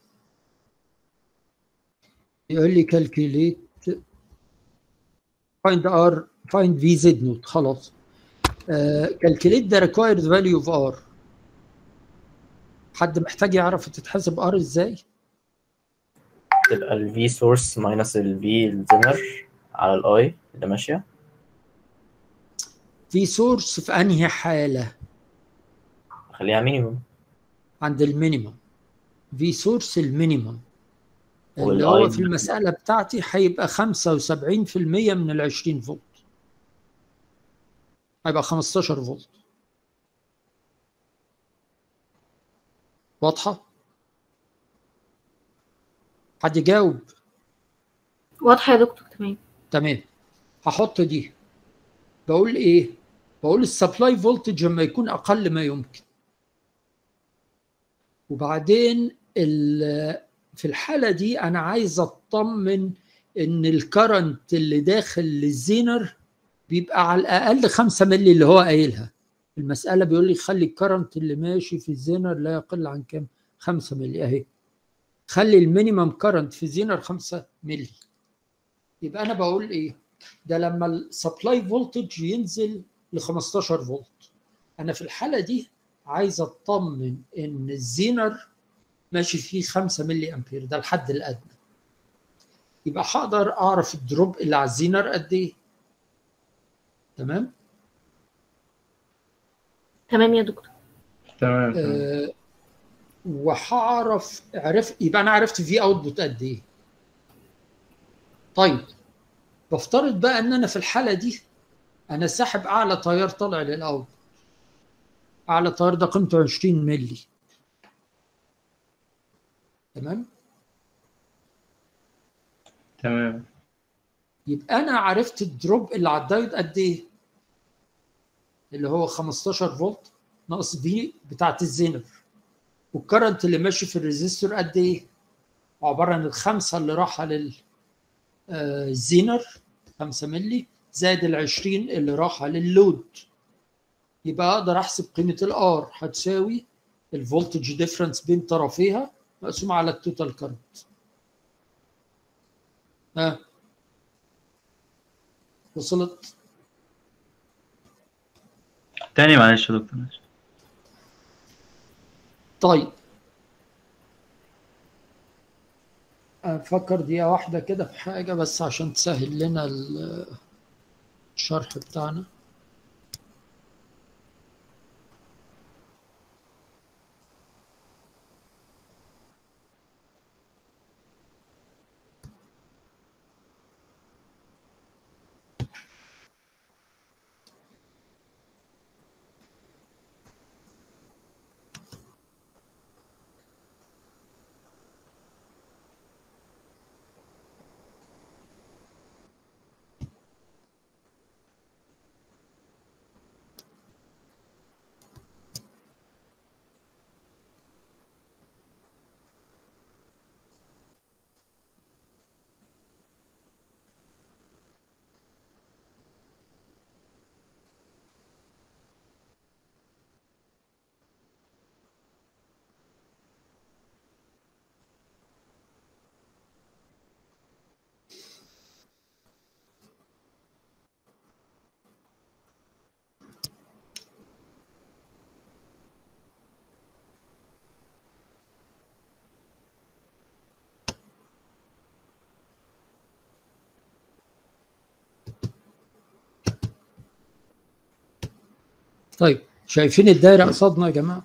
يقول لي calculate find r find v z نوت خلاص آه، calculate the required value of r حد محتاج يعرف تتحسب ار ازاي؟ تبقى ال V source minus ال V الزنر على ال I اللي ماشية في سورس في انهي حالة؟ خليها مينيموم عند المينيمم في سورس المينيمم اللي وال هو I في المسألة بتاعتي هيبقى 75% من ال 20 فولت هيبقى 15 فولت واضحة؟ حد يجاوب واضحة يا دكتور تمام تمام هحط دي بقول ايه بقول السبلاي فولتج لما يكون اقل ما يمكن وبعدين ال- في الحالة دي انا عايز اطمن ان الكرنت اللي داخل للزينر بيبقى على الاقل 5 مللي اللي هو قايلها المسألة بيقول لي خلي الكرنت اللي ماشي في الزينر لا يقل عن كام 5 مللي اهي خلي المينيمم كرنت في الزينر 5 مللي يبقى انا بقول ايه ده لما السبلاي فولتج ينزل ل 15 فولت انا في الحاله دي عايز اطمن ان الزينر ماشي فيه 5 ملي امبير ده الحد الادنى يبقى هقدر اعرف الدروب اللي على الزينر قد ايه تمام تمام يا دكتور تمام تمام. آه وهعرف عرف يبقى انا عرفت في اوتبوت قد ايه طيب بفترض بقى ان انا في الحاله دي انا ساحب اعلى تيار طالع للاوت اعلى تيار ده قيمته 20 ملي تمام تمام يبقى انا عرفت الدروب اللي على الدايود قد ايه اللي هو 15 فولت ناقص في بتاعت الزينر والكرنت اللي ماشي في الريزيستور قد ايه عباره عن الخمسه اللي راحه لل آه، الزينر 5 ملي زائد ال 20 اللي راحه لللود يبقى اقدر احسب قيمه الار هتساوي الفولتج ديفرنس بين طرفيها مقسوم على التوتال كرنت ها وصلت تاني معلش يا دكتور معلش. طيب افكر دقيقة واحدة كده في حاجة بس عشان تسهل لنا ال- الشرح بتاعنا طيب شايفين الدايره قصادنا يا جماعه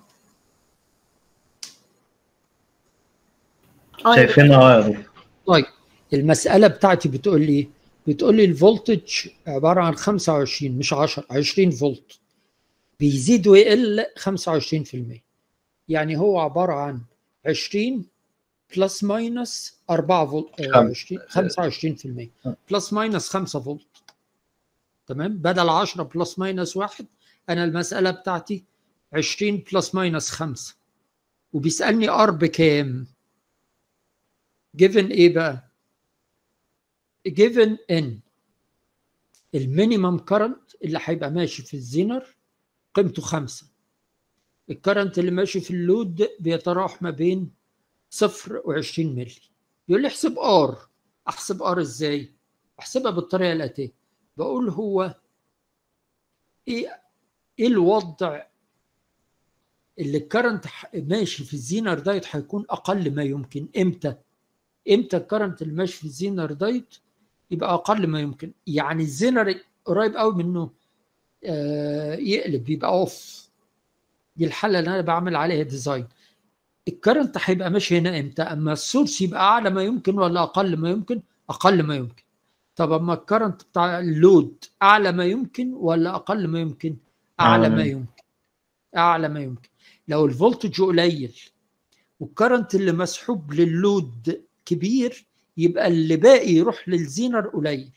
اه يا دكتور. شايفينها اه يا دكتور طيب المساله بتاعتي بتقول لي إيه؟ بتقول لي الفولتج عباره عن 25 مش 10 20 فولت بيزيد ويقل 25% يعني هو عباره عن 20 بلس ماينس 4 فولت آه، خم- 20 25% بلس ماينس 5 فولت تمام بدل 10 بلس ماينس 1 انا المساله بتاعتي 20 بلس ماينس 5 وبيسالني ار بكام given ايه بقى given ان المينيمم كرنت اللي هيبقى ماشي في الزينر قيمته خمسة الكرنت اللي ماشي في اللود بيتراوح ما بين صفر وعشرين ملي يقول لي احسب ار احسب ار ازاي احسبها بالطريقه الاتيه بقول هو ايه ايه الوضع اللي الكرنت ماشي في الزينر دايت هيكون اقل ما يمكن امتى امتى الكرنت اللي ماشي في الزينر دايت يبقى اقل ما يمكن يعني الزينر قريب قوي منه آه، يقلب يبقى اوف دي الحاله اللي انا بعمل عليها ديزاين الكرنت هيبقى ماشي هنا امتى اما السورس يبقى اعلى ما يمكن ولا اقل ما يمكن اقل ما يمكن طب اما الكرنت بتاع اللود اعلى ما يمكن ولا اقل ما يمكن اعلى أعلى ما ما يمكن اعلى ما يمكن لو الفولتج قليل والكرنت اللي مسحوب للود كبير يبقى اللي باقي يروح للزينر قليل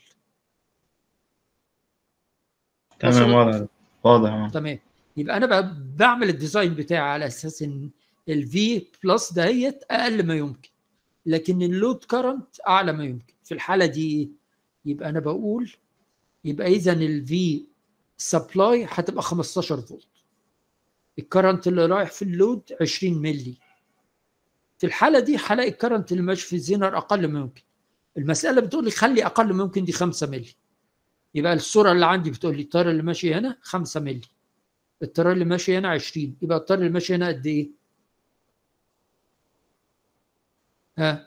تمام واضح واضح اه تمام يبقى انا بقى بعمل الديزاين بتاعي على اساس ان الفي بلس دهيت اقل ما يمكن لكن اللود كرنت اعلى ما يمكن في الحاله دي إيه؟ يبقى انا بقول يبقى اذا الفي سبلاي هتبقى 15 فولت الكرنت اللي رايح في اللود 20 ملي في الحاله دي هلاقي الكرنت اللي ماشي في الزينر اقل ما يمكن المساله بتقول لي خلي اقل ما يمكن دي 5 ملي يبقى الصوره اللي عندي بتقول لي التيار اللي ماشي هنا 5 ملي التيار اللي ماشي هنا 20 يبقى التيار اللي ماشي هنا قد ايه؟ ها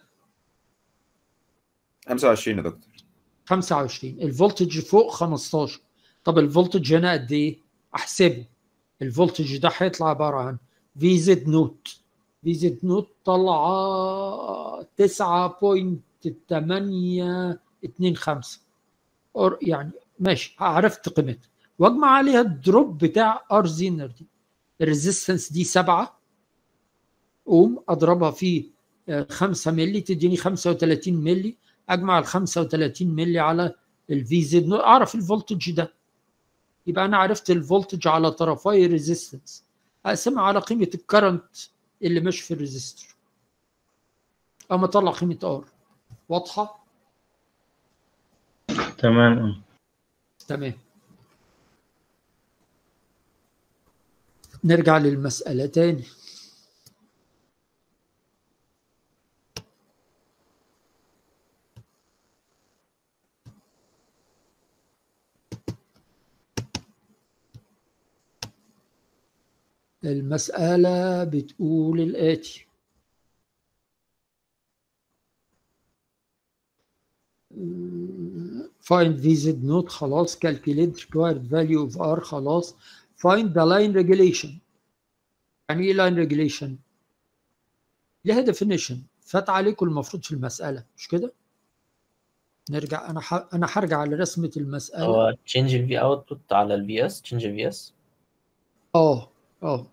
25 يا دكتور 25 الفولتج فوق 15 طب الفولتج هنا قد ايه؟ احسبه الفولتج ده هيطلع عباره عن في زد نوت في زد نوت طالعه 9.825 أور يعني ماشي عرفت قيمتها واجمع عليها الدروب بتاع ار زينر دي الريزيستنس دي 7 اوم اضربها في 5 مللي تديني 35 مللي اجمع ال 35 مللي على الفي زد اعرف الفولتج ده يبقى انا عرفت الفولتج على طرفي الريزيستنس اقسمها على قيمه الكرنت اللي ماشي في الريزيستور اما اطلع قيمه ار واضحه تمام اه تمام نرجع للمسألة تاني المسألة بتقول الآتي find VZ node خلاص calculate required value of R خلاص find the line regulation يعني ايه line regulation؟ لها definition فات عليكم المفروض في المسألة مش كده؟ نرجع انا ح... انا هرجع لرسمة المسألة هو change ال V output على ال VS change ال VS اه اه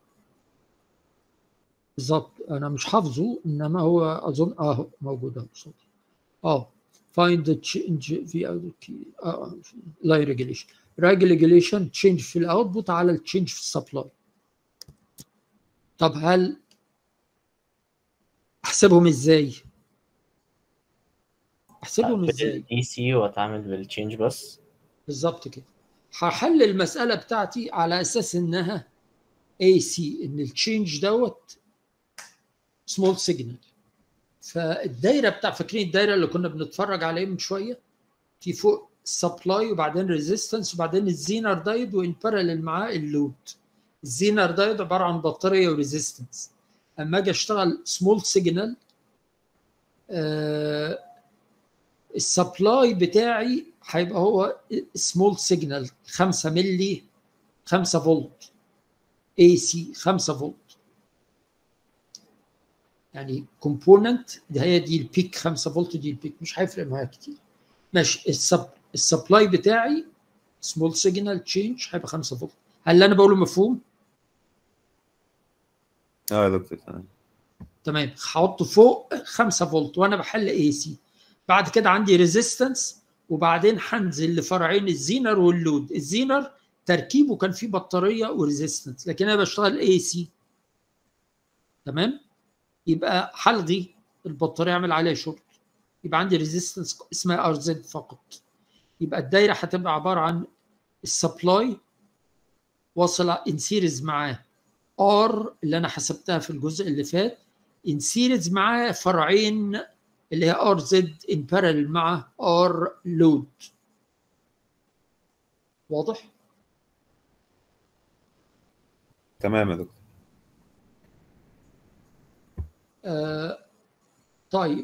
بالظبط انا مش حافظه انما هو اظن اه موجود اهو قصادي اه find the change في اه آه، line regulation regulation change في الاوتبوت على التشينج في السبلاي طب هل احسبهم ازاي؟ احسبهم هقفل ازاي؟ ال DC واتعامل بالchange بس بالظبط كده هحل المسألة بتاعتي على أساس إنها AC إن التشينج دوت سمول سيجنال فالدايرة بتاع فاكرين الدايرة اللي كنا بنتفرج عليها من شوية في فوق سبلاي وبعدين ريزيستنس وبعدين الزينر دايد وإن بارلل معاه اللود الزينر دايد عبارة عن بطارية وريزيستنس أما أجي أشتغل سمول سيجنال آه السبلاي بتاعي هيبقى هو سمول سيجنال 5 ملي 5 فولت اي سي 5 فولت يعني كومبوننت ده هي دي البيك 5 فولت دي البيك مش هيفرق معايا كتير ماشي السب السبلاي بتاعي سمول سيجنال تشينج هيبقى 5 فولت هل اللي انا بقوله مفهوم؟ اه يا دكتور تمام تمام هحط فوق 5 فولت وانا بحل اي سي بعد كده عندي ريزيستنس وبعدين هنزل لفرعين الزينر واللود الزينر تركيبه كان فيه بطاريه وريزيستنس لكن انا بشتغل اي سي تمام يبقى هلغي البطاريه اعمل عليها شورت يبقى عندي ريزيستنس اسمها ار زد فقط يبقى الدايره هتبقى عباره عن السبلاي واصل ان سيريز معاه ار اللي انا حسبتها في الجزء اللي فات ان سيريز معاه فرعين اللي هي ار زد ان بارل مع ار لود واضح؟ تمام يا دكتور آه طيب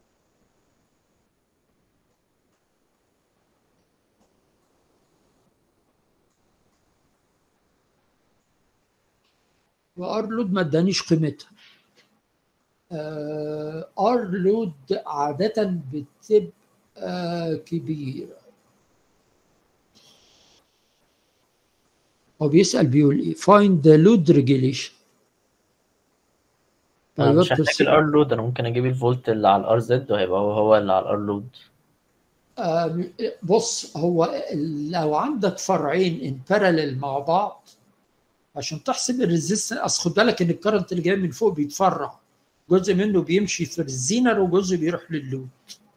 وار لود ما ادانيش قيمتها آه، ار لود عادة بتبقى كبيرة هو بيسأل بيقول ايه find the load regulation انا مش طيب، هحتاج الار لود انا ممكن اجيب الفولت اللي على الار زد وهيبقى هو هو اللي على الار لود آم، بص هو لو عندك فرعين ان باراليل مع بعض عشان تحسب الريزيستنس اصل خد بالك ان الكرنت اللي جاي من فوق بيتفرع جزء منه بيمشي في الزينر وجزء بيروح لللود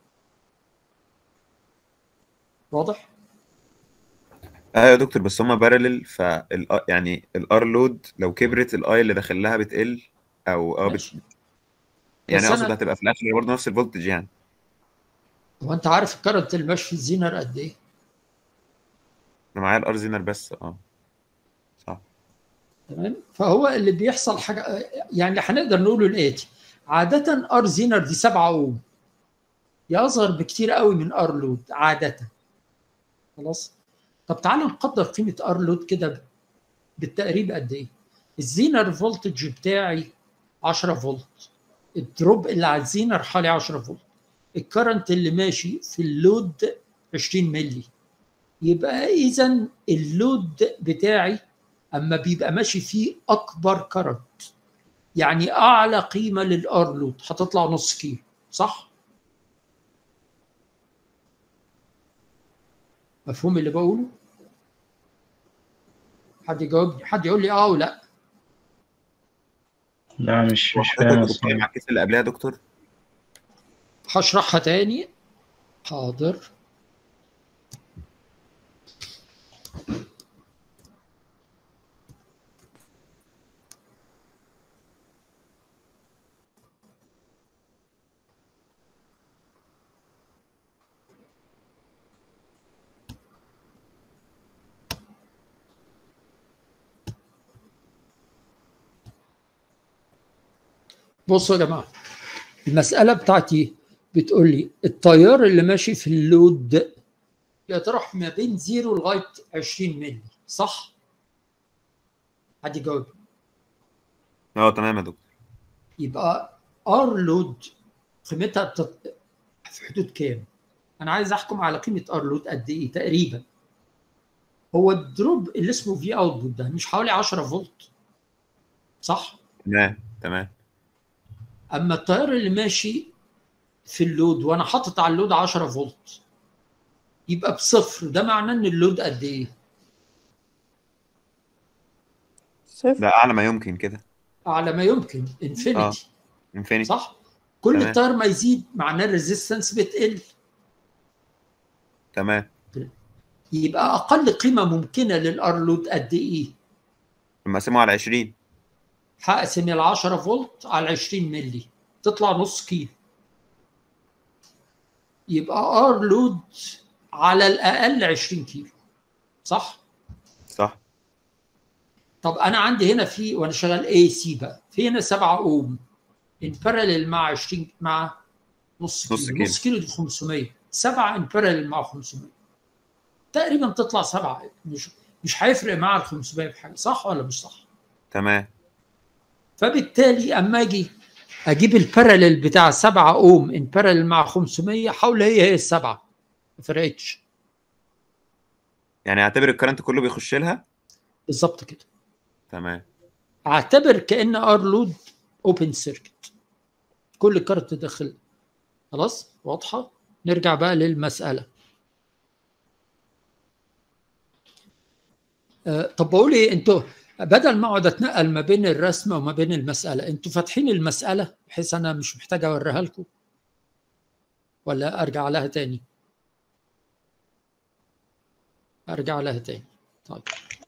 واضح؟ اه يا دكتور بس هما بارلل ف يعني الار لود لو كبرت الاي اللي داخل لها بتقل او اه بت... ماشي. يعني بس اقصد أنا- هتبقى في الاخر برضه نفس الفولتج يعني هو انت عارف الكرنت اللي ماشي في الزينر قد ايه؟ انا معايا الار زينر بس اه صح تمام فهو اللي بيحصل حاجه يعني هنقدر نقوله الاتي عاده ار زينر دي 7 اوم دي اصغر بكتير قوي من ار لود عاده خلاص طب تعالى نقدر قيمه ار لود كده بالتقريب قد ايه الزينر فولتج بتاعي 10 فولت الدروب اللي على الزينر حوالي 10 فولت الكرنت اللي ماشي في اللود 20 ملي يبقى اذا اللود بتاعي اما بيبقى ماشي فيه اكبر كرنت يعني اعلى قيمه للار لود هتطلع نص كيلو صح مفهوم اللي بقوله حد يجاوبني حد يقول لي اه ولا لا مش مش حضرتك فاهم بتتكلم الصراحة على الكيس اللي قبلها يا دكتور هشرحها تاني حاضر بصوا يا جماعه المساله بتاعتي بتقول لي التيار اللي ماشي في اللود يتراوح ما بين 0 لغايه 20 مللي صح؟ حد يجاوب اه تمام يا دكتور يبقى ار لود قيمتها بتط... في حدود كام؟ انا عايز احكم على قيمه ار لود قد ايه تقريبا هو الدروب اللي اسمه في اوتبوت ده مش حوالي 10 فولت صح؟ تمام تمام اما التيار اللي ماشي في اللود وانا حاطط على اللود 10 فولت يبقى بصفر ده معناه ان اللود قد ايه؟ صفر ده اعلى ما يمكن كده اعلى ما يمكن انفينيتي انفينيتي صح؟ كل تمام. التيار ما يزيد معناه الريزيستنس بتقل تمام يبقى اقل قيمه ممكنه للار لود قد ايه؟ لما اقسمه على 20 هقسم ال 10 فولت على 20 ملي تطلع نص كيلو يبقى ار لود على الاقل 20 كيلو صح؟ صح طب انا عندي هنا في وانا شغال اي سي بقى في هنا 7 اوم ان باراليل مع 20 مع نص نص كيلو كيلو. نص كيلو دي 500 7 ان باراليل مع 500 تقريبا تطلع 7 مش مش هيفرق مع ال 500 بحاجه صح ولا مش صح؟ تمام فبالتالي اما اجي اجيب الباراليل بتاع 7 اوم ان باراليل مع 500 حول هي هي السبعه ما فرقتش يعني اعتبر الكرنت كله بيخش لها بالظبط كده تمام اعتبر كان ار لود اوبن سيركت كل كارت داخل خلاص واضحه نرجع بقى للمساله آه طب بقول ايه انتوا بدل ما اقعد اتنقل ما بين الرسمه وما بين المساله انتوا فاتحين المساله بحيث انا مش محتاج اوريها لكم ولا ارجع لها تاني ارجع لها تاني طيب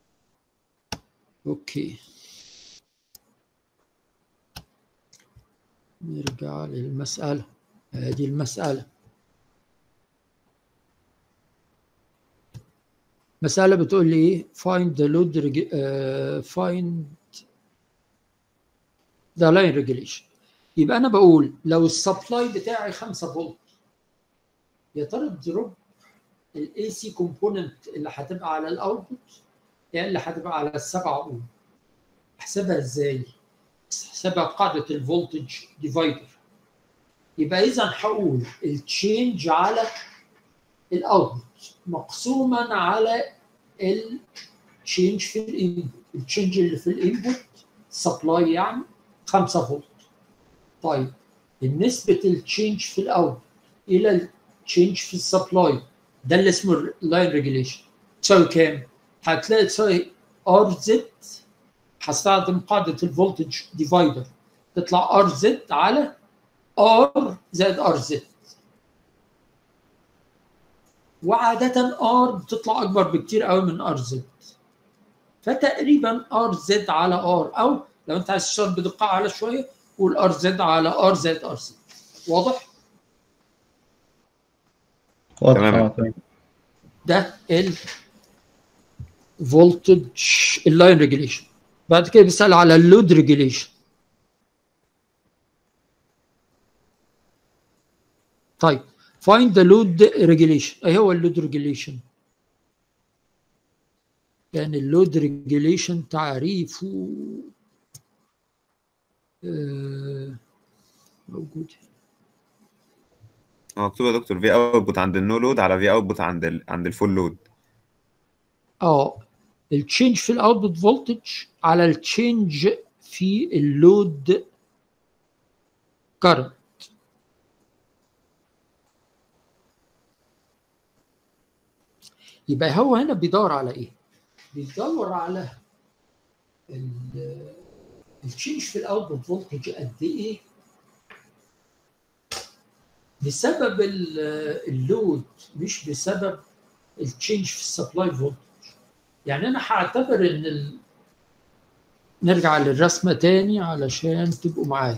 اوكي نرجع للمسألة هذه المسألة مسألة بتقول لي ايه find the load reg- uh, find the line regulation يبقى انا بقول لو السبلاي بتاعي 5 فولت يا ترى الدروب الاي سي كومبوننت اللي هتبقى على الاوتبوت هي اللي هتبقى على السبعة اوم احسبها ازاي؟ احسبها بقاعدة الفولتج ديفايدر يبقى اذا هقول التشينج على الاوتبوت مقسوما على التشينج في الانبوت التشينج اللي في الانبوت سبلاي يعني 5 فولت طيب بالنسبة التشينج في الاوتبوت الى التشينج في السبلاي ده اللي اسمه اللاين ريجوليشن تساوي كام؟ هتلاقي تساوي ار زد هستخدم قاعدة الفولتج ديفايدر تطلع ار زد على ار زائد ار زد وعادة ار بتطلع أكبر بكتير قوي من ار زد فتقريبا ار زد على ار أو لو أنت عايز تشتغل بدقة أعلى شوية قول ار زد على ار زائد ار زد واضح؟ واضح تمام. اه تمام ده ال فولتج اللاين ريجوليشن بعد كده بيسأل على اللود ريجوليشن طيب find the load regulation ايه هو اللود ريجوليشن يعني اللود ريجوليشن تعريفه آه، موجود هو مكتوب يا دكتور في اوتبوت عند النو لود على في اوتبوت عند ال... عند الفول لود اه التشينج في الاوتبوت فولتج على التشينج في اللود كارنت يبقى هو هنا بيدور على ايه؟ بيدور على التشينج في الاوتبوت فولتج قد ايه بسبب ال- اللود مش بسبب التشينج في السبلاي فولتج يعني انا هعتبر ان ال... نرجع للرسمه تاني علشان تبقوا معايا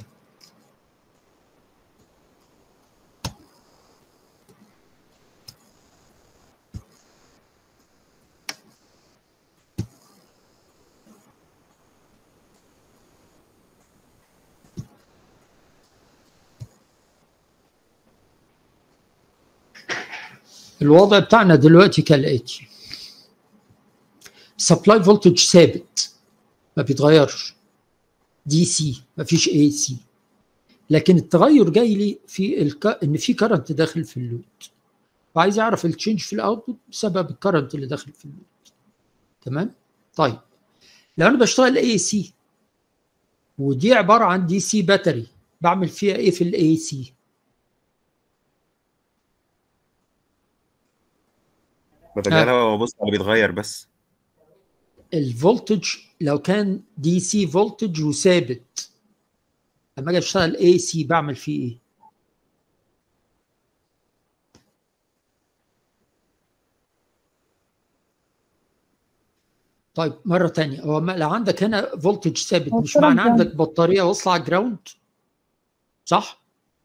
الوضع بتاعنا دلوقتي كالاتي سبلاي فولتج ثابت ما بيتغيرش دي سي ما فيش اي سي لكن التغير جاي لي في الك... ان في كرنت داخل في اللود وعايز اعرف التشينج في الاوتبوت بسبب الكرنت اللي داخل في اللود تمام طيب لو انا بشتغل اي سي ودي عباره عن دي سي باتري بعمل فيها ايه في الاي سي بتجاهلها وابص على اللي بيتغير بس الفولتج لو كان دي سي فولتج وثابت لما اجي اشتغل اي سي بعمل فيه ايه؟ طيب مرة تانية هو ما- لو عندك هنا فولتج ثابت هو مش طلع معنى ground. عندك بطارية واصلة على جراوند صح؟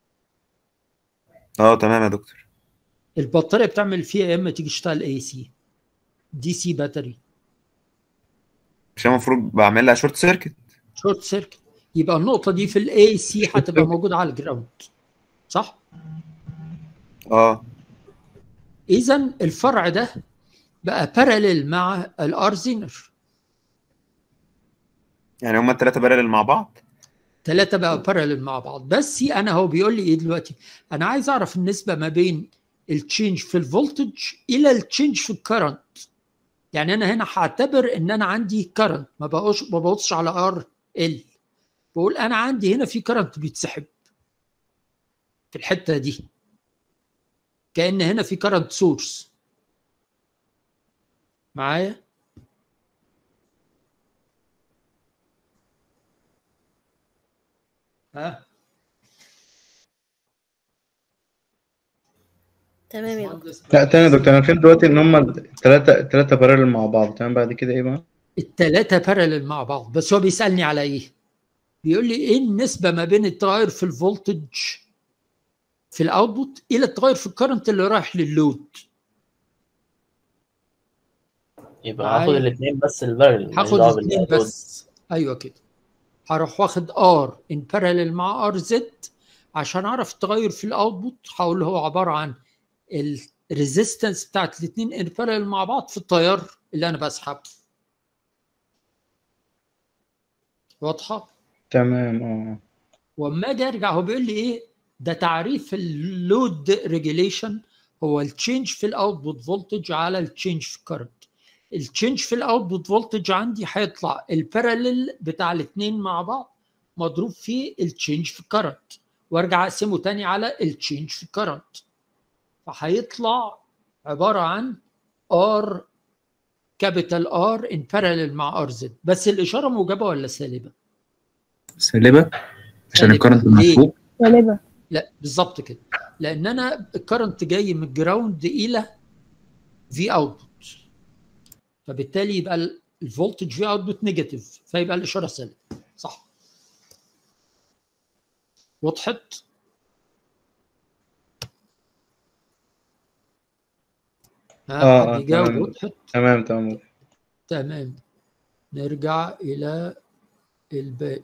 اه تمام يا دكتور البطارية بتعمل فيها يا اما تيجي تشتغل اي سي دي سي باتري مش أنا المفروض بعملها شورت سيركت شورت سيركت يبقى النقطة دي في الاي سي هتبقى موجودة على الجراوند صح؟ اه اذا الفرع ده بقى باراليل مع الار زينر يعني هما الثلاثه بارلل مع بعض ثلاثة بقى بارلل مع بعض بس انا هو بيقول لي ايه دلوقتي انا عايز اعرف النسبة ما بين التشينج في الفولتج الى التشينج في الكرنت يعني انا هنا هعتبر ان انا عندي كرنت ما بقوش ما ببصش على ار ال بقول انا عندي هنا في كرنت بيتسحب في الحتة دي كأن هنا في كرنت سورس معايا ها تمام يا دكتور لا تاني يا دكتور انا فهمت دلوقتي ان هم الثلاثه الثلاثه بارلل مع بعض تمام بعد كده ايه بقى؟ التلاتة بارلل مع بعض بس هو بيسألني على ايه بيقول لي ايه النسبة ما بين التغير في الفولتج في الاوتبوت الى التغير في الكرنت اللي رايح لللود يبقى معايا. هاخد الاثنين بس البارل ماليش هاخد دعوة الاثنين باللود. بس ايوه كده هروح واخد ار ان بارلل مع ار زد عشان اعرف التغير في الاوتبوت هقول هو عباره عن الريزيستنس بتاعت الاثنين ان بارلل مع بعض في التيار اللي انا بسحبه واضحه تمام اه واما اجي ارجع هو بيقول لي ايه ده تعريف اللود ريجوليشن هو التشينج في الاوتبوت فولتج على التشينج في الكرنت التشينج في الاوتبوت فولتج عندي هيطلع الباراليل بتاع الاثنين مع بعض مضروب في التشينج في الكرنت وارجع اقسمه تاني على التشينج في الكرنت فهيطلع عباره عن ار كابيتال ار ان باراليل مع ار زد بس الاشاره موجبه ولا سالبه؟ سالبة عشان سالبة. الكرنت ليه؟ محبوب غالبا لا بالظبط كده لان انا الكرنت جاي من الجراوند الى في اوتبوت فبالتالي يبقى ال- الفولتج في اوتبوت نيجاتيف فيبقى الاشاره سالبه صح وضحت ها آه، حد آه، يجاوب تمام. وضحت تمام تمام تمام نرجع إلى الباقي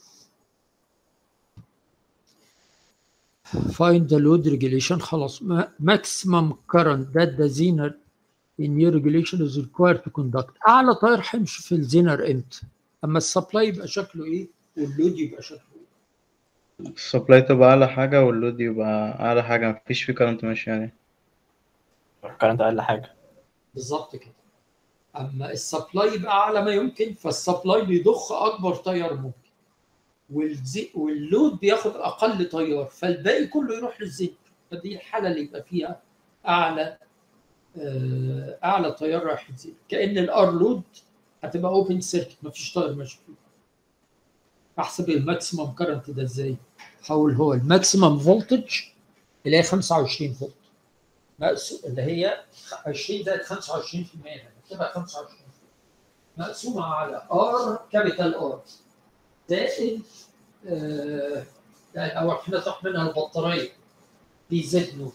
find the load regulation خلاص Ma- maximum current that the zener in your regulation is required to conduct أعلى تيار هيمشي في الزينر امتى؟ أما السبلاي يبقى شكله إيه واللود يبقى شكله إيه؟ السبلاي تبقى اعلى حاجه واللود يبقى اعلى حاجه مفيش فيه كارنت ماشي يعني الكرنت اقل حاجه بالظبط كده اما السبلاي يبقى اعلى ما يمكن فالسبلاي بيضخ اكبر تيار ممكن والزي واللود بياخد اقل تيار فالباقي كله يروح للزيت فدي الحاله اللي يبقى فيها اعلى آه، اعلى تيار رايح للزيت كان الار لود هتبقى اوبن سيركت مفيش تيار ماشي فيه احسب الماكسيمم كرنت ده ازاي؟ هقول هو الماكسيمم فولتج اللي هي 25 فولت مقسو- اللي هي 20 زائد 25% يعني تبقى 25 مقسومة على ار كابيتال ار زائد آه يعني او احنا ناخد منها البطارية بي زد نوت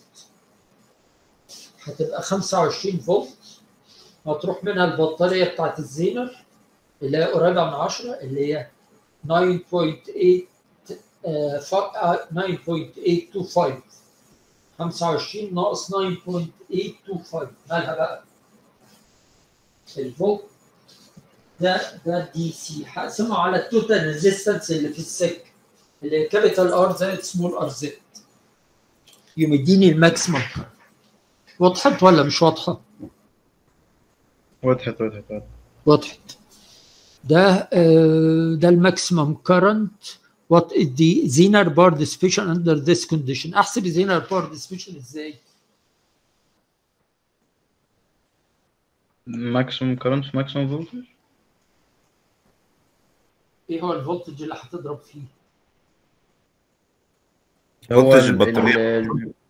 هتبقى 25 فولت هتروح منها البطارية بتاعت الزينر اللي هي قريبة من 10 اللي هي 9.8 آه، ف- آه، 9.825 25 ناقص 9.825 مالها بقى؟ الفولت ده ده دي سي هقسمه على التوتال ريزيستنس اللي في السك اللي هي كابيتال ار زائد سمول ار زد يوم يديني الماكسيمم وضحت ولا مش واضحه؟ وضحت وضحت وضحت وضحت ده آه، ده الماكسيمم كرنت وات از دي زينر بار ديسبيشن اندر ذيس كونديشن احسب زينر بار ديسبيشن ازاي؟ ماكسيموم كارنت في ماكسيموم فولتج ايه هو الفولتج اللي هتضرب فيه؟ فولتج البطارية.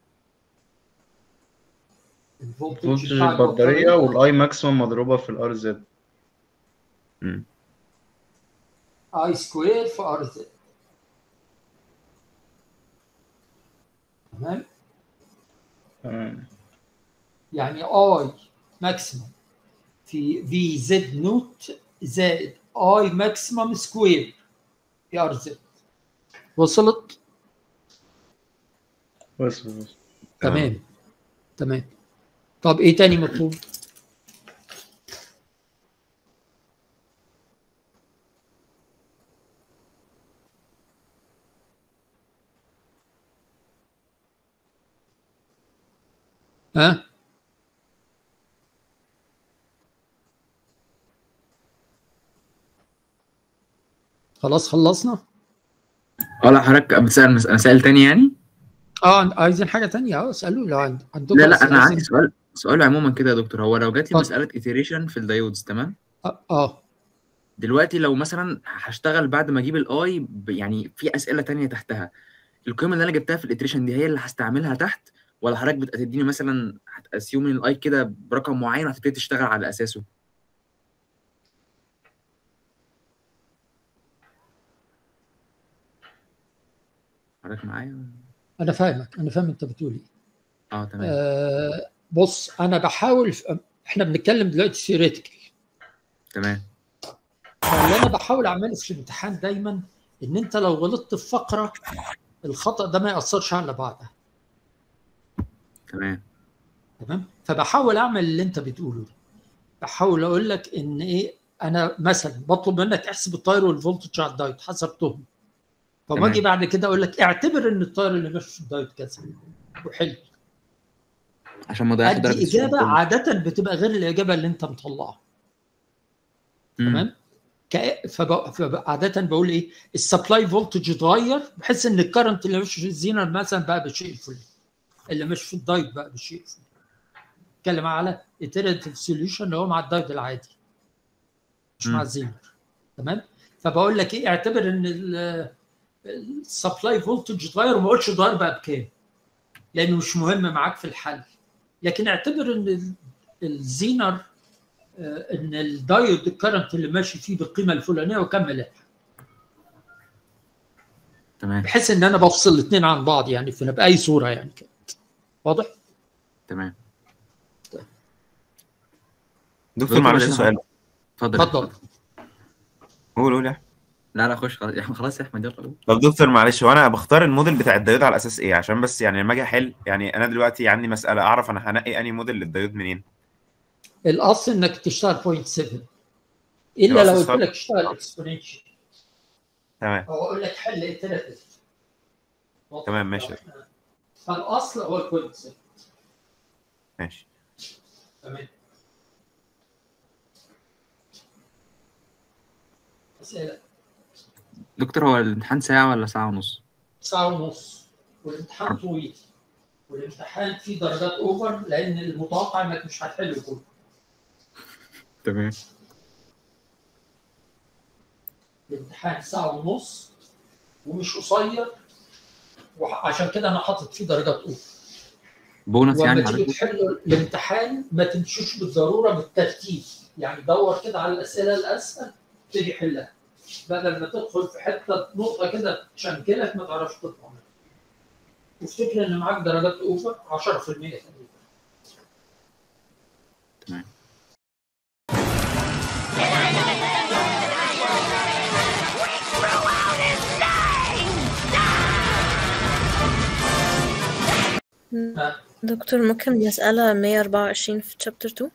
الفولتج فولتج بتاع البطاريه والاي ماكسيموم مضروبه في الار زد اي سكوير في ار زد تمام تمام يعني اي ماكسيمم في في زد نوت زائد اي ماكسيمم سكوير في ار زد وصلت؟ بس بس تمام تمام طب ايه تاني مطلوب؟ ها خلاص خلصنا اه لا حضرتك بتسال مس- مسائل تانية يعني؟ اه عايزين حاجه تانية اه اسالوا لو عند- عندكم لا لا أسئلة انا عندي زي- سؤال سؤال عموما كده يا دكتور هو لو جات لي اتفضل. مساله ايتريشن في الدايودز تمام اه, آه. دلوقتي لو مثلا هشتغل بعد ما اجيب الاي يعني في اسئله تانية تحتها القيمه اللي انا جبتها في الاتريشن دي هي اللي هستعملها تحت ولا حضرتك بتديني مثلا هتاسيوم ان الاي كده برقم معين وهتبتدي تشتغل على اساسه حضرتك معايا انا فاهمك انا فاهم انت بتقول ايه اه تمام آه بص انا بحاول في... احنا بنتكلم دلوقتي ثيوريتيكال تمام فاللي انا بحاول اعمله في الامتحان دايما ان انت لو غلطت في فقره الخطا ده ما ياثرش على بعدها تمام تمام فبحاول اعمل اللي انت بتقوله ده بحاول اقول لك ان ايه انا مثلا بطلب منك احسب التاير والفولتج على الدايت حسبتهم فما تمام. اجي بعد كده اقول لك اعتبر ان التاير اللي ماشي في الدايت كذا وحل عشان ما اضيعش درجه ادي السؤال اجابه كله. عاده بتبقى غير الاجابه اللي انت مطلعها مم. تمام كأ- فب- فعادة بقول ايه السبلاي فولتج اتغير بحيث ان الكرنت اللي مش في الزينر مثلا بقى بالشيء الفلاني اللي مش في الدايت بقى بالشيء الفلاني اتكلم على iterative سوليوشن اللي هو مع الدايت العادي مش مع مم. الزينر تمام فبقول لك ايه اعتبر ان السبلاي فولتج اتغير وما قلتش اتغير بقى بكام لانه مش مهم معاك في الحل لكن اعتبر ان ال- الزينر آه، ان الدايود الكرنت اللي ماشي فيه بالقيمه الفلانيه وكمل تمام بحيث ان انا بفصل الاثنين عن بعض يعني في باي صوره يعني كده واضح؟ تمام دكتور معلش سؤال اتفضل اتفضل قول قول يا أحمد. لا لا خش خلاص يا أحمد- خلاص يا احمد يلا قول. طب دكتور معلش هو انا بختار الموديل بتاع الديود على اساس ايه عشان بس يعني لما اجي احل يعني انا دلوقتي عندي مساله اعرف انا هنقي انهي موديل للديود منين الاصل انك تشتغل 0.7 الا الأصل لو قلت اشتغل- لك اشتغل اكسبوننشال تمام او اقول لك حل اتراتيف تمام ماشي فالاصل هو ال 0.7 ماشي تمام اسئله دكتور هو الامتحان ساعه ولا ساعه ونص ساعه ونص والامتحان طويل والامتحان فيه درجات اوفر لان المتوقع انك مش هتحل كله تمام الامتحان ساعة ونص ومش قصير وعشان كده انا حاطط فيه درجات اوفر بونص يعني ولما تيجي حضرتك تحلوا الامتحان ما تمشوش بالضروره بالترتيب يعني دور كده على الاسئله الاسهل تبتدي حلها بدل ما تدخل في حته نقطه كده تشنكلك ما تعرفش تطلع منها وافتكر ان معاك درجات اوفر 10% تقريبا تمام دكتور ممكن مسألة 124 في chapter 2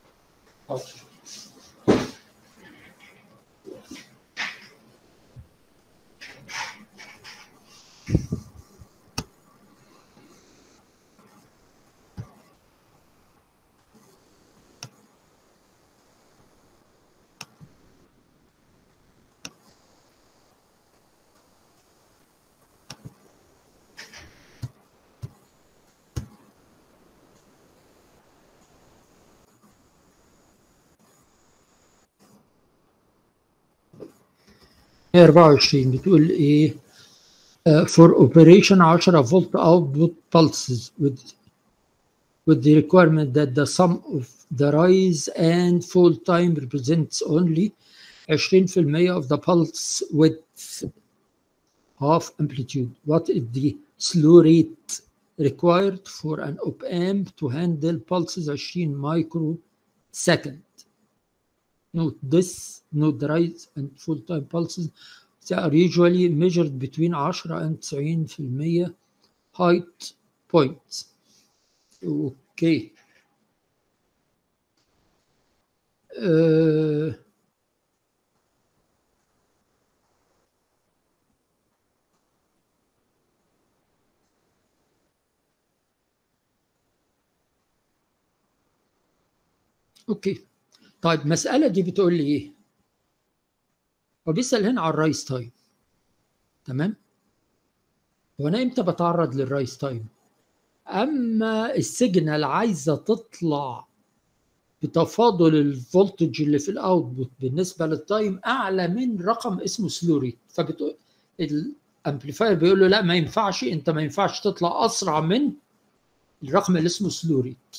24 بتقول ايه uh, for operation 10 volt output pulses with with the requirement that the sum of the rise and fall time represents only 20% of the pulse width of amplitude. What is the slew rate required for an op amp to handle pulses 20 microsecond? Note this, note the rise and full time pulses. They are usually measured between 10 and 90% height points. اوكي أه اوكي طيب المساله دي بتقول لي ايه هو بيسال هنا على الرايس تايم تمام هو انا امتى بتعرض للرايس تايم اما السيجنال عايزه تطلع بتفاضل الفولتج اللي في الاوتبوت بالنسبه للتايم اعلى من رقم اسمه سلو ريت فبتقول الامبليفاير بيقول له لا ما ينفعش انت ما ينفعش تطلع اسرع من الرقم اللي اسمه سلو ريت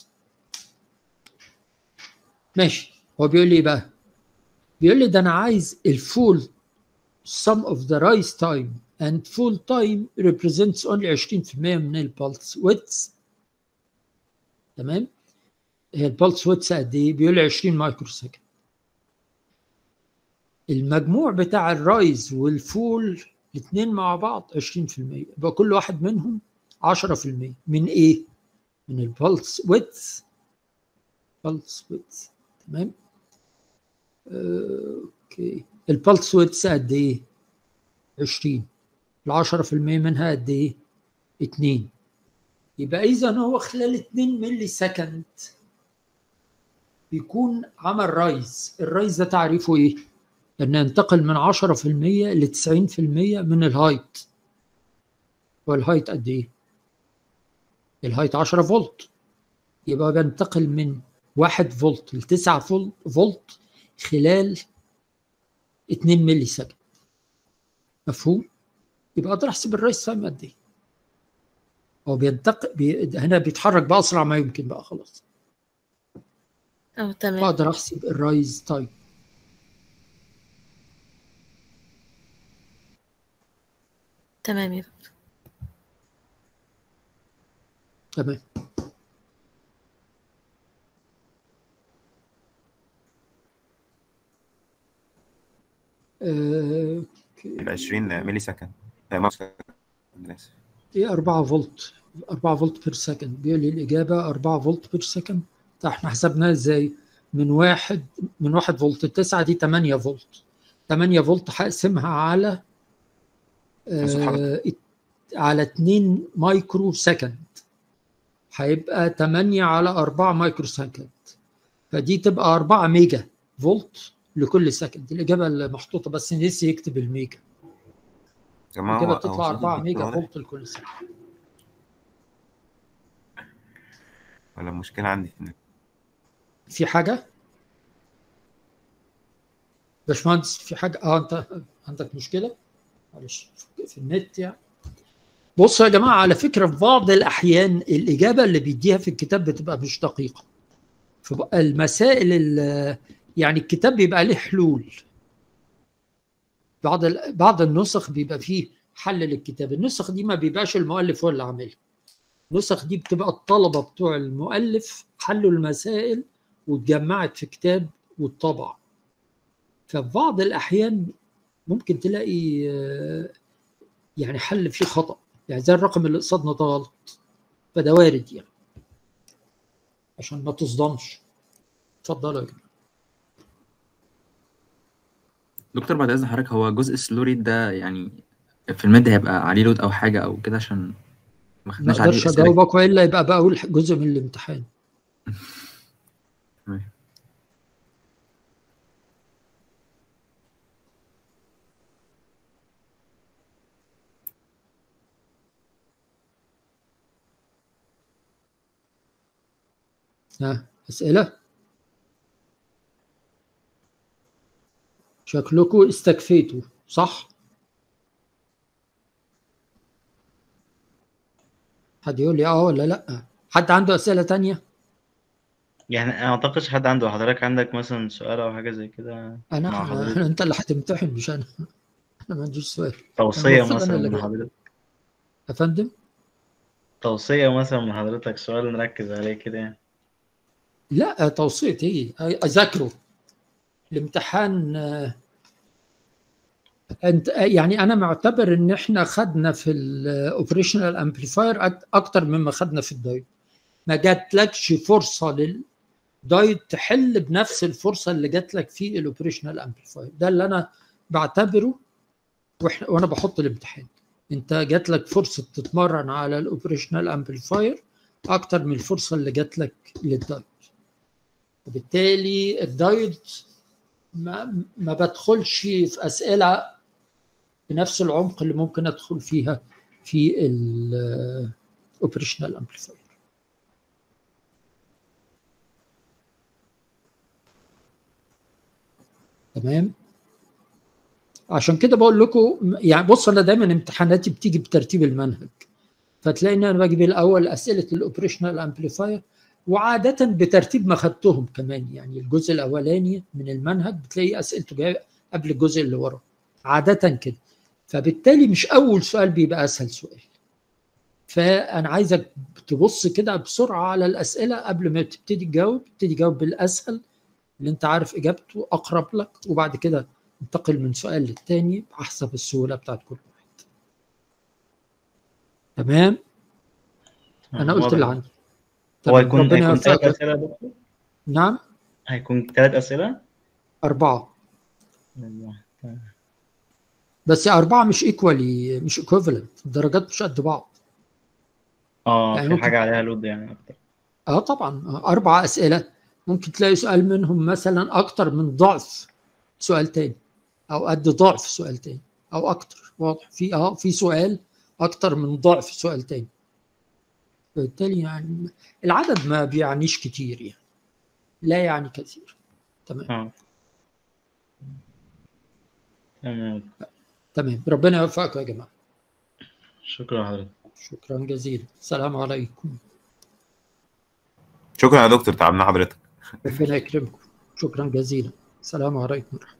ماشي هو بيقول لي ايه بقى بيقول لي ده انا عايز الفول sum of the rise time and full time represents only 20% من البلس width تمام هي البلس width قد ايه بيقول لي 20 مايكرو سكند المجموع بتاع الرايز والفول الاثنين مع بعض 20% يبقى كل واحد منهم 10% من ايه من البلس width بلس width تمام آه، اوكي البلس ويتس قد ايه 20 ال 10% منها قد ايه 2 يبقى اذا هو خلال 2 ملي سكند بيكون عمل رايز الرايز ده تعريفه ايه ان ينتقل من 10% ل 90% من الهايت والهايت قد ايه الهايت 10 فولت يبقى بينتقل من 1 فولت ل 9 فول- فولت خلال 2 ملي سكند مفهوم يبقى اقدر احسب الرايس تايم قد ايه هو بينتقل بي... هنا بيتحرك باسرع ما يمكن بقى خلاص اه تمام اقدر احسب الرايز تايم تمام يا دكتور تمام آه، ال 20 ملي سكند آه، مايكرو سكند أنا آسف. ايه 4 فولت 4 فولت بير سكند بيقول لي الاجابه 4 فولت بير سكند طيب احنا حسبناها ازاي من واحد من 1 فولت ل 9 دي 8 فولت 8 فولت هقسمها على آه على 2 مايكرو سكند هيبقى 8 على 4 مايكرو سكند فدي تبقى 4 ميجا فولت لكل سكند الاجابه اللي محطوطه بس نسي يكتب الميجا يا جماعة الاجابه هو- هو تطلع صوت 4 الدكتور ميجا واضح فولت لكل سكند ولا المشكلة عندي في النت في حاجه باشمهندس في حاجه اه انت عندك مشكله معلش في النت يعني بصوا يا جماعه على فكره في بعض الاحيان الاجابه اللي بيديها في الكتاب بتبقى مش دقيقه في المسائل ال- يعني الكتاب بيبقى له حلول بعض ال- بعض النسخ بيبقى فيه حل للكتاب النسخ دي ما بيبقاش المؤلف هو اللي عاملها النسخ دي بتبقى الطلبه بتوع المؤلف حلوا المسائل واتجمعت في كتاب واتطبع ففي بعض الاحيان ممكن تلاقي آه، يعني حل فيه خطا يعني زي الرقم اللي قصادنا ده غلط فده وارد يعني عشان ما تصدمش اتفضلوا يا جماعه دكتور بعد اذن حضرتك هو جزء السلو ريت ده يعني في المادة هيبقى عليه لود او حاجة او كده عشان ما ما خدناش عليه اقدرش اسئلة اجاوبك والا يبقى بقول جزء من الامتحان تمام. ها اسئله شكلكم استكفيتوا صح حد يقول لي اه ولا لا حد عنده اسئله تانية يعني ما اعتقدش حد عنده حضرتك عندك مثلا سؤال او حاجه زي كده انا مع حضرتك انت اللي هتمتحن مش انا انا ما عنديش سؤال توصيه المفروض أنا مثلا اللي من جاي. حضرتك يا فندم توصيه مثلا من حضرتك سؤال نركز عليه كده يعني لا توصية ايه اذاكره الامتحان آه، انت يعني انا معتبر ان احنا خدنا في الاوبريشنال امبليفاير اكتر مما خدنا في الدايت ما جاتلكش فرصه للدايت تحل بنفس الفرصه اللي جات لك في الاوبريشنال امبليفاير ده اللي انا بعتبره واحنا وانا بحط الامتحان انت جات لك فرصه تتمرن على الاوبريشنال امبليفاير اكتر من الفرصه اللي جات لك للدايت وبالتالي الدايود ما, ما بدخلش في اسئله بنفس العمق اللي ممكن ادخل فيها في الاوبريشنال امبليفاير تمام عشان كده بقول لكم يعني بص انا دايما امتحاناتي بتيجي بترتيب المنهج فتلاقيني انا بجيب الاول اسئله الاوبريشنال امبليفاير وعاده بترتيب ما خدتهم كمان يعني الجزء الاولاني من المنهج بتلاقي اسئلته جايه قبل الجزء اللي وراه عاده كده فبالتالي مش اول سؤال بيبقى اسهل سؤال فانا عايزك تبص كده بسرعه على الاسئله قبل ما تبتدي تجاوب تبتدي تجاوب بالاسهل اللي انت عارف اجابته اقرب لك وبعد كده انتقل من سؤال للتاني حسب السهوله بتاعت كل واحد تمام انا قلت اللي عندي هو تمام، هيكون ربنا هيكون ثلاث يوفقك. أسئلة يا دكتور؟ نعم هيكون ثلاث أسئلة؟ أربعة تمام. بس أربعة مش ايكوالي مش ايكوفالنت الدرجات مش قد بعض اه يعني في ممكن- حاجة عليها لود يعني أكتر اه طبعا آه، أربع أسئلة ممكن تلاقي سؤال منهم مثلا أكتر من ضعف سؤال تاني أو قد ضعف سؤال تاني أو أكتر واضح في اه في سؤال أكتر من ضعف سؤال تاني بالتالي يعني العدد ما بيعنيش كتير يعني لا يعني كثير تمام اه تمام تمام ربنا يوفقكم يا جماعة شكرا حضرتك شكرا جزيلا السلام عليكم شكرا يا دكتور تعبنا حضرتك ربنا يكرمكم شكرا جزيلا السلام عليكم ورحمة